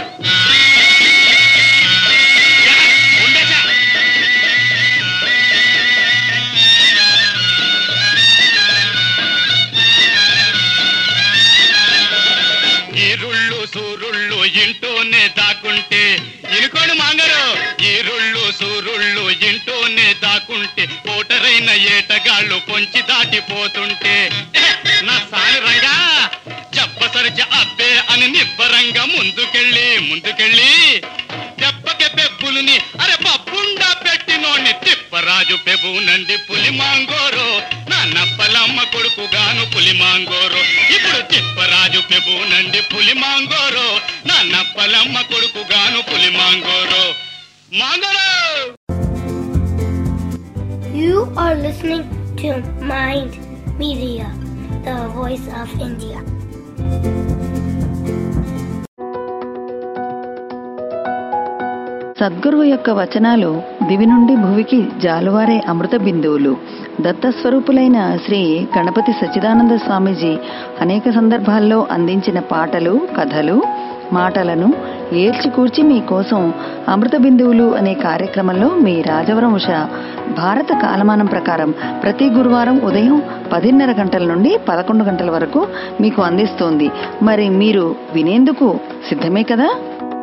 ఈరుళ్ళు సూరుళ్ళు ఇంటూనే దాక్కుంటే ఇనుకోడు మాంగరు ఈరుళ్ళు సూరుళ్ళు ఇంటూనే దాక్కుంటే ఓటరైన ఏటగాళ్ళు పొంచి దాటిపోతుంటే "ఎహె, నా సాని రంగా చెప్పసరిచ అబ్బే అని నిబ్బరంగా ముందుకెళ్ళి ముందుకెళ్ళి దెబ్బకి పెబ్బులుని అరే పప్పుండా పెట్టినోని తిప్పరాజు పెబు నండి పులి మాంగోరు నా నప్పలమ్మ కొడుకు గాను పులి మాంగోరు ఇప్పుడు తిప్పరాజు మెబూనండి పులి మాంగోరో నా నప్పలమ్మ కొడుకు గాను పులి మాంగోరో మాంగోరో You are listening to Mind Media, the voice of India. సద్గురువు యొక్క వచనాలు దివి నుండి భువికి జాలువారే అమృత బిందువులు దత్తస్వరూపులైన శ్రీ గణపతి సచ్చిదానంద స్వామీజీ అనేక సందర్భాల్లో అందించిన పాటలు కథలు మాటలను ఏల్చికూర్చి మీకోసం అమృత బిందువులు అనే కార్యక్రమంలో మీ రాజవరం ఉష భారత కాలమానం ప్రకారం ప్రతి గురువారం ఉదయం పదిన్నర గంటల నుండి పదకొండు గంటల వరకు మీకు అందిస్తోంది మరి మీరు వినేందుకు సిద్ధమే కదా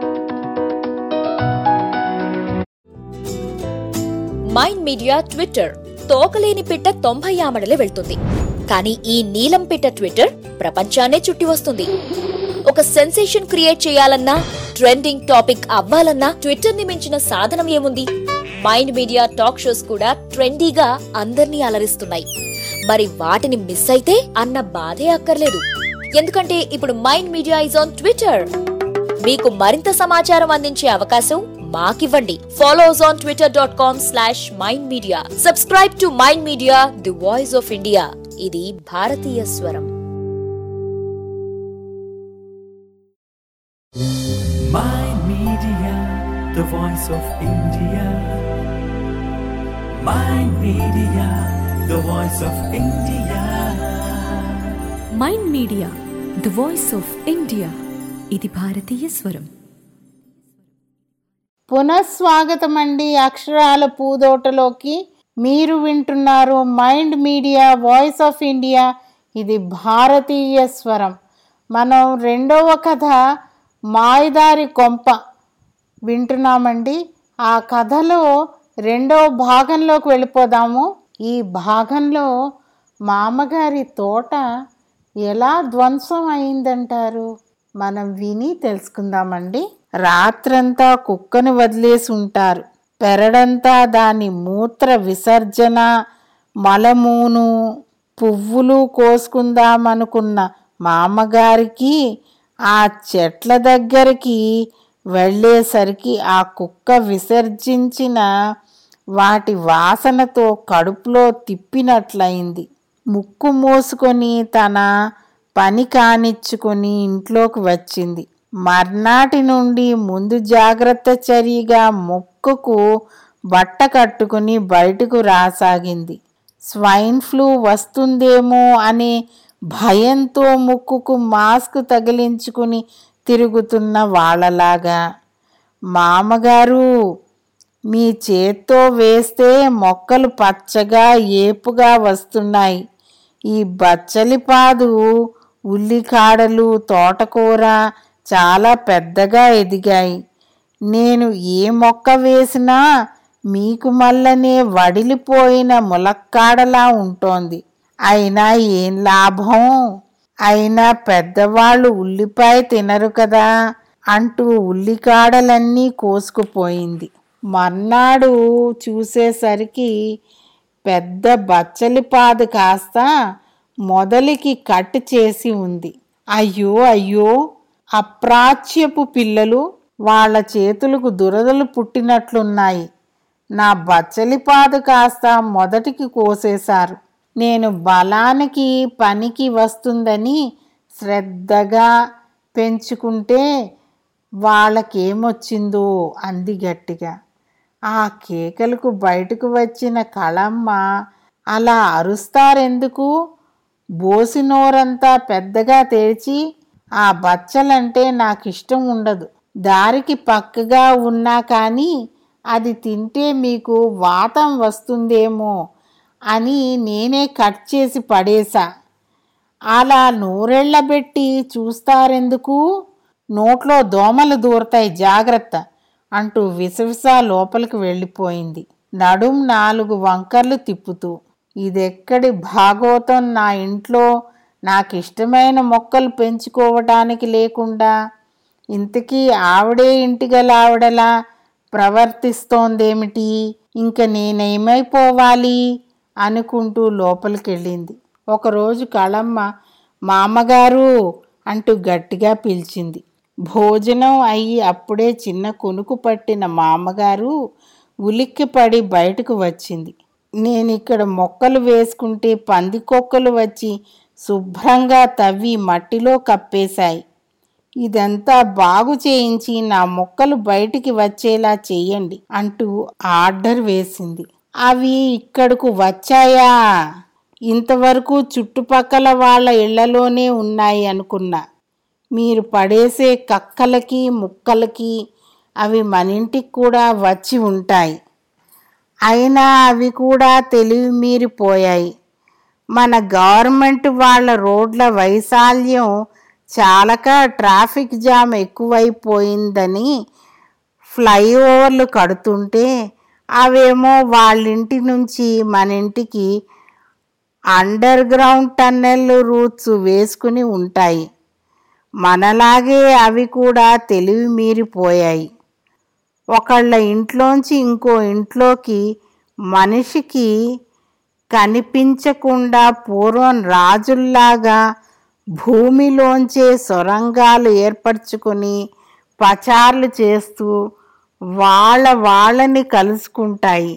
మైండ్ మీడియా ట్విట్టర్ తోకలేని పిట్ట తొంభై ఆమడలే వెళ్తుంది కానీ ఈ నీలం పిట్ట ట్విట్టర్ ప్రపంచాన్నే చుట్టి వస్తుంది ఒక సెన్సేషన్ క్రియేట్ చేయాలన్నా ట్రెండింగ్ టాపిక్ అవ్వాలన్నా ట్విట్టర్ ని మించిన సాధనం ఏముంది మైండ్ మీడియా టాక్ షోస్ కూడా ట్రెండీగా అందర్నీ అలరిస్తున్నాయి మరి వాటిని మిస్ అయితే అన్న బాధే అక్కర్లేదు ఎందుకంటే ఇప్పుడు Mind Media is on Twitter మీకు మరింత సమాచారం అందించే అవకాశం మాకివ్వండి follow us on Twitter dot com slash Mind Media subscribe to Mind Media the voice of India ఇది భారతీయ స్వరం Mind Media, the voice of India. Mind Media, the voice of India. Mind Media the voice of India ఇది భారతీయ స్వరం పునఃస్వాగతం అండి అక్షరాల పూదోటలోకి మీరు వింటున్నారు Mind Media voice of India ఇది భారతీయ స్వరం మనం రెండవ కథ మాయదారి కొంప వింటున్నామండి ఆ కథలో రెండవ భాగంలోకి వెళ్ళిపోదాము ఈ భాగంలో మామగారి తోట ఎలా ధ్వంసం అయిందంటారు మనం విని తెలుసుకుందామండి రాత్రంతా కుక్కను వదిలేసి ఉంటారు పెరడంతా దాని మూత్ర విసర్జన మలమూను పువ్వులు కోసుకుందామనుకున్న మామగారికి ఆ చెట్ల దగ్గరికి వెళ్ళేసరికి ఆ కుక్క విసర్జించిన వాటి వాసనతో కడుపులో తిప్పినట్లయింది ముక్కు మూసుకొని తన పని కానిచ్చుకొని ఇంట్లోకి వచ్చింది మర్నాటి నుండి ముందు జాగ్రత్త చర్యగా ముక్కుకు బట్ట కట్టుకుని బయటకు రాసాగింది స్వైన్ ఫ్లూ వస్తుందేమో అనే భయంతో ముక్కుకు మాస్క్ తగిలించుకుని తిరుగుతున్న వాళ్ళలాగా మామగారు మీ చేత్తో వేస్తే మొక్కలు పచ్చగా ఏపుగా వస్తున్నాయి ఈ బచ్చలిపాదు ఉల్లికాడలు తోటకూర చాలా పెద్దగా ఎదిగాయి నేను ఏ మొక్క వేసినా మీకు మల్లనే వడిలిపోయిన ములక్కాడలా ఉంటోంది అయినా ఏం లాభం అయినా పెద్దవాళ్ళు ఉల్లిపాయ తినరు కదా అంటూ ఉల్లికాడలన్నీ కోసుకుపోయింది మర్నాడు చూసేసరికి పెద్ద బచ్చలిపాదు కాస్త మొదలికి కట్ చేసి ఉంది అయ్యో అయ్యో అప్రాచ్యపు పిల్లలు వాళ్ళ చేతులకు దురదలు పుట్టినట్లున్నాయి నా బచ్చలిపాదు కాస్త మొదటికి కోసేశారు నేను బలానికి పనికి వస్తుందని శ్రద్ధగా పెంచుకుంటే వాళ్ళకేమొచ్చిందో అంది గట్టిగా ఆ కేకలకు బయటకు వచ్చిన కళమ్మ అలా అరుస్తారెందుకు బోసినోరంతా పెద్దగా తెరిచి ఆ బచ్చలంటే నాకు ఇష్టం ఉండదు దారికి పక్కగా ఉన్నా కానీ అది తింటే మీకు వాతం వస్తుందేమో అని నేనే కట్ చేసి పడేశా అలా నూరెళ్ళబెట్టి చూస్తారెందుకు నోట్లో దోమలు దూరతాయి జాగ్రత్త అంటూ విసవిస లోపలికి వెళ్ళిపోయింది నడుం నాలుగు వంకర్లు తిప్పుతూ ఇదెక్కడి భాగవతం నా ఇంట్లో నాకు ఇష్టమైన మొక్కలు పెంచుకోవటానికి లేకుండా ఇంతకీ ఆవిడే ఇంటిగల ఆవిడలా ప్రవర్తిస్తోందేమిటి ఇంక నేనేమైపోవాలి అనుకుంటూ లోపలికెళ్ళింది ఒకరోజు కళమ్మ మామగారు అంటూ గట్టిగా పిలిచింది భోజనం అయ్యి అప్పుడే చిన్న కునుకు పట్టిన మామగారు ఉలిక్కిపడి బయటకు వచ్చింది నేను ఇక్కడ మొక్కలు వేసుకుంటే పందికొక్కలు వచ్చి శుభ్రంగా తవ్వి మట్టిలో కప్పేశాయి ఇదంతా బాగు చేయించి నా మొక్కలు బయటికి వచ్చేలా చెయ్యండి అంటూ ఆర్డర్ వేసింది అవి ఇక్కడకు వచ్చాయా ఇంతవరకు చుట్టుపక్కల వాళ్ళ ఇళ్లలోనే ఉన్నాయి అనుకున్నా మీరు పడేసే కక్కలకి ముక్కలకి అవి మన ఇంటికి కూడా వచ్చి ఉంటాయి అయినా అవి కూడా తెలివి మీరిపోయాయి మన గవర్నమెంట్ వాళ్ళ రోడ్ల వైశాల్యం చాలక ట్రాఫిక్ జామ్ ఎక్కువైపోయిందని ఫ్లైఓవర్లు కడుతుంటే అవేమో వాళ్ళింటి నుంచి మన ఇంటికి అండర్ గ్రౌండ్ టన్నెల్ రూట్స్ వేసుకుని ఉంటాయి మనలాగే అవి కూడా తెలివి మీరిపోయాయి ఒకళ్ళ ఇంట్లోంచి ఇంకో ఇంట్లోకి మనిషికి కనిపించకుండా పూర్వం రాజుల్లాగా భూమిలోంచే సొరంగాలు ఏర్పరచుకొని పచార్లు చేస్తూ వాళ్ళ వాళ్ళని కలుసుకుంటాయి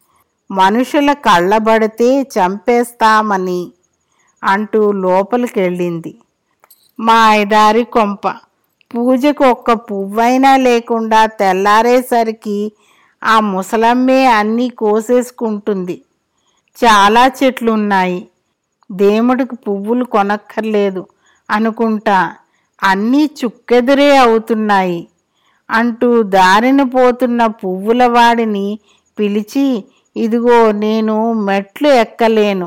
మనుషుల కళ్ళబడితే చంపేస్తామని అంటూ లోపలికి వెళ్ళింది మా ఐదారి కొంప పూజకు ఒక్క పువ్వైనా లేకుండా తెల్లారేసరికి ఆ ముసలమ్మే అన్నీ కోసేసుకుంటుంది చాలా చెట్లున్నాయి దేవుడికి పువ్వులు కొనక్కర్లేదు అనుకుంటా అన్నీ చుక్కెదురే అవుతున్నాయి అంటూ దారిన పోతున్న పువ్వుల వాడిని పిలిచి ఇదిగో నేను మెట్లు ఎక్కలేను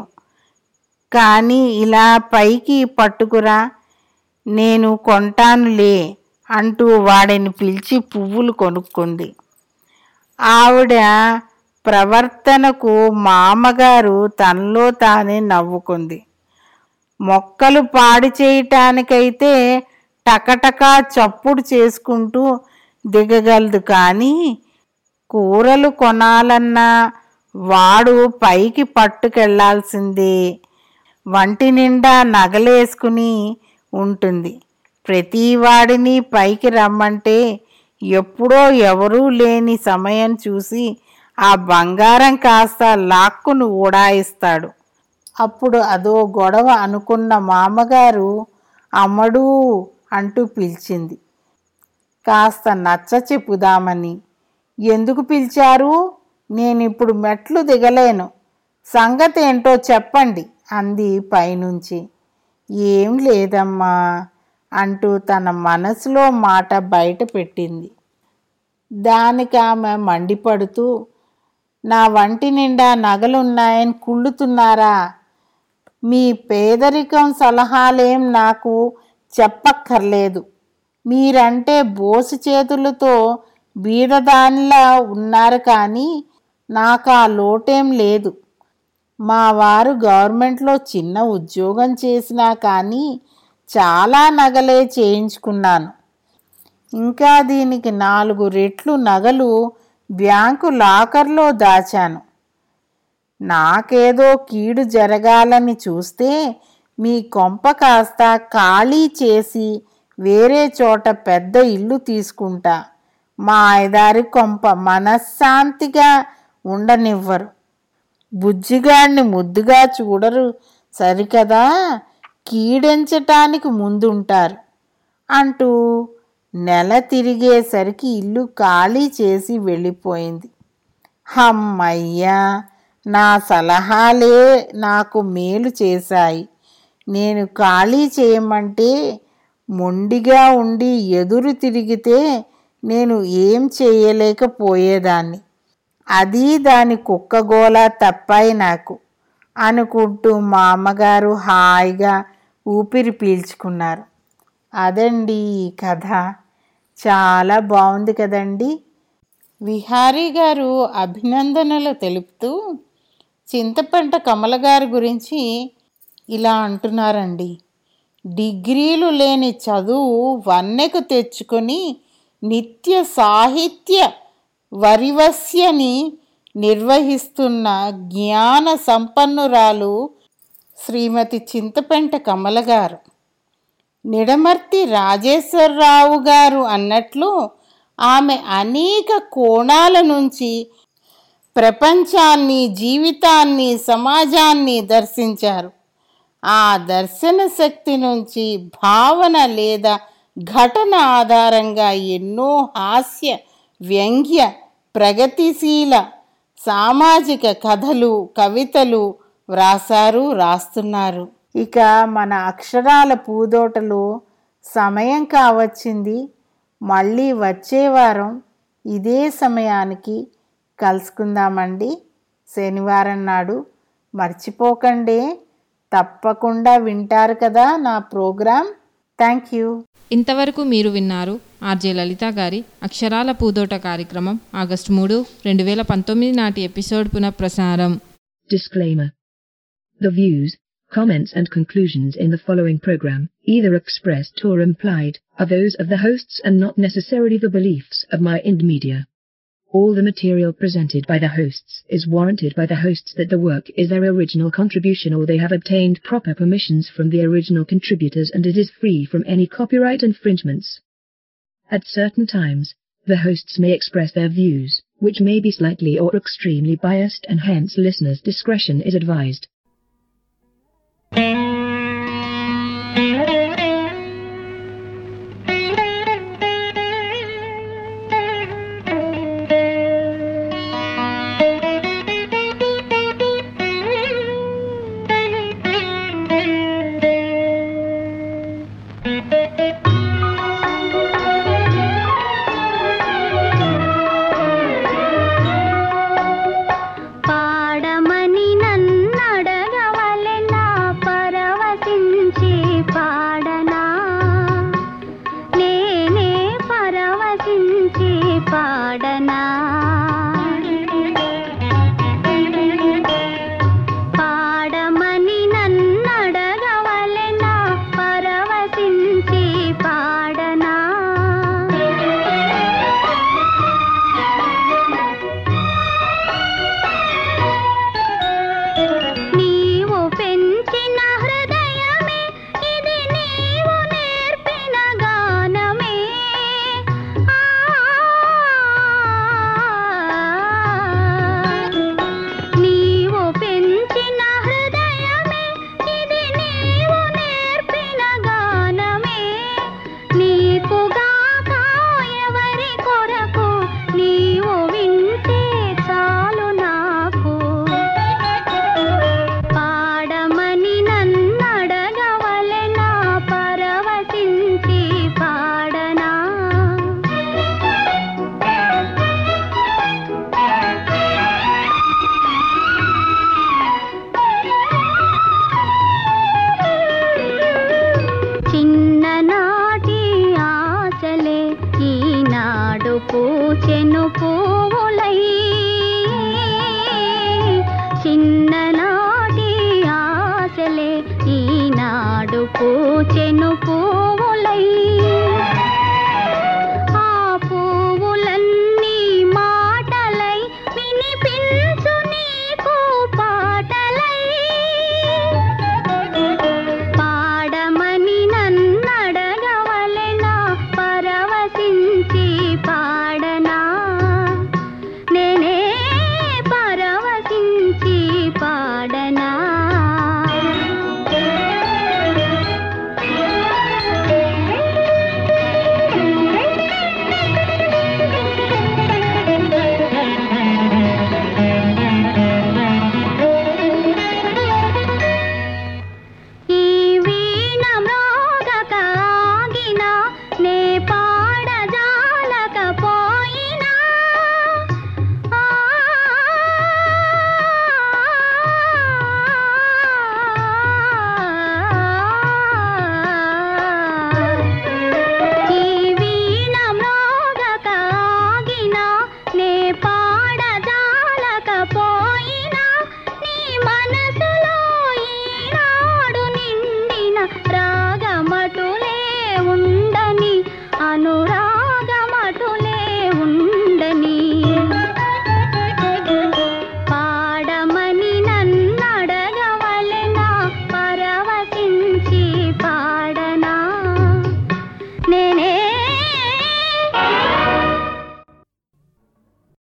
కానీ ఇలా పైకి పట్టుకురా నేను కొంటానులే అంటూ వాడిని పిలిచి పువ్వులు కొనుక్కుంది ఆవిడ ప్రవర్తనకు మామగారు తనలో తానే నవ్వుకుంది మొక్కలు పాడు చేయటానికైతే టకటకా చప్పుడు చేసుకుంటూ దిగగలదు కానీ కూరలు కొనాలన్నా వాడు పైకి పట్టుకెళ్లాల్సిందే వంటి నిండా నగలేసుకుని ఉంటుంది ప్రతి వాడిని పైకి రమ్మంటే ఎప్పుడో ఎవరూ లేని సమయం చూసి ఆ బంగారం కాస్త లాక్కును ఊడాయిస్తాడు అప్పుడు అదో గొడవ అనుకున్న మామగారు అమ్మడు అంటూ పిలిచింది కాస్త నచ్చ చెప్పుదామని ఎందుకు పిలిచారు నేను ఇప్పుడు మెట్లు దిగలేను సంగతి ఏంటో చెప్పండి అంది పైనుంచి ఏం లేదమ్మా అంటూ తన మనసులో మాట బయట పెట్టింది దానికి ఆమె మండిపడుతూ నా వంటి నిండా నగలున్నాయని కుళ్ళుతున్నారా మీ పేదరికం సలహాలేం నాకు చెప్పక్కర్లేదు మీరంటే బోసు చేతులతో బీదదానిలా ఉన్నారు కానీ నాకు ఆ లోటేం లేదు మా వారు గవర్నమెంట్లో చిన్న ఉద్యోగం చేసినా కానీ చాలా నగలే చేయించుకున్నాను ఇంకా దీనికి నాలుగు రెట్లు నగలు బ్యాంకు లాకర్లో దాచాను నాకేదో కీడు జరగాలని చూస్తే మీ కొంప కాస్త ఖాళీ చేసి వేరే చోట పెద్ద ఇల్లు తీసుకుంటా మా ఐదారి కొంప మనశ్శాంతిగా ఉండనివ్వరు బుజ్జిగాడిని ముద్దుగా చూడరు సరికదా కీడించటానికి ముందుంటారు అంటూ నెల తిరిగేసరికి ఇల్లు ఖాళీ చేసి వెళ్ళిపోయింది హమ్మయ్యా నా సలహాలే నాకు మేలు చేశాయి నేను ఖాళీ చేయమంటే మొండిగా ఉండి ఎదురు తిరిగితే నేను ఏం చేయలేకపోయేదాన్ని అది దాని కుక్కగోల తప్పాయి నాకు అనుకుంటూ మా అమ్మగారు హాయిగా ఊపిరి పీల్చుకున్నారు అదండి ఈ కథ చాలా బాగుంది కదండి విహారీ గారు అభినందనలు తెలుపుతూ చింతపంట కమల గారి గురించి ఇలా అంటున్నారండి డిగ్రీలు లేని చదువు వన్నెకు తెచ్చుకొని నిత్య సాహిత్య వరివస్యని నిర్వహిస్తున్న జ్ఞాన సంపన్నురాలు శ్రీమతి చింతపెంట కమల గారు నిడమర్తి రాజేశ్వరరావు గారు అన్నట్లు ఆమె అనేక కోణాల నుంచి ప్రపంచాన్ని జీవితాన్ని సమాజాన్ని దర్శించారు ఆ దర్శన శక్తి నుంచి భావన లేదా ఘటన ఆధారంగా ఎన్నో హాస్య వ్యంగ్య ప్రగతిశీల సామాజిక కథలు కవితలు వ్రాసారు రాస్తున్నారు ఇక మన అక్షరాల పూదోటలో సమయం కావచ్చింది మళ్ళీ వచ్చే వారం ఇదే సమయానికి కలుసుకుందామండి శనివారం నాడు మర్చిపోకండి తప్పకుండా వింటారు కదా నా ప్రోగ్రాం థ్యాంక్ యూ ఇంతవరకు మీరు విన్నారు ఆర్జే లలిత గారి అక్షరాల పూదోట కార్యక్రమం ఆగస్టు మూడు రెండు వేల పంతొమ్మిది నాటి ఎపిసోడ్ పునఃప్రసారం Disclaimer. The views, comments and conclusions in the following program, either expressed or implied, are those of the hosts and not necessarily the beliefs of my Ind Media. All the material presented by the hosts is warranted by the hosts that the work is their original contribution or they have obtained proper permissions from the original contributors and it is free from any copyright infringements. At certain times, the hosts may express their views, which may be slightly or extremely biased and hence listeners' discretion is advised.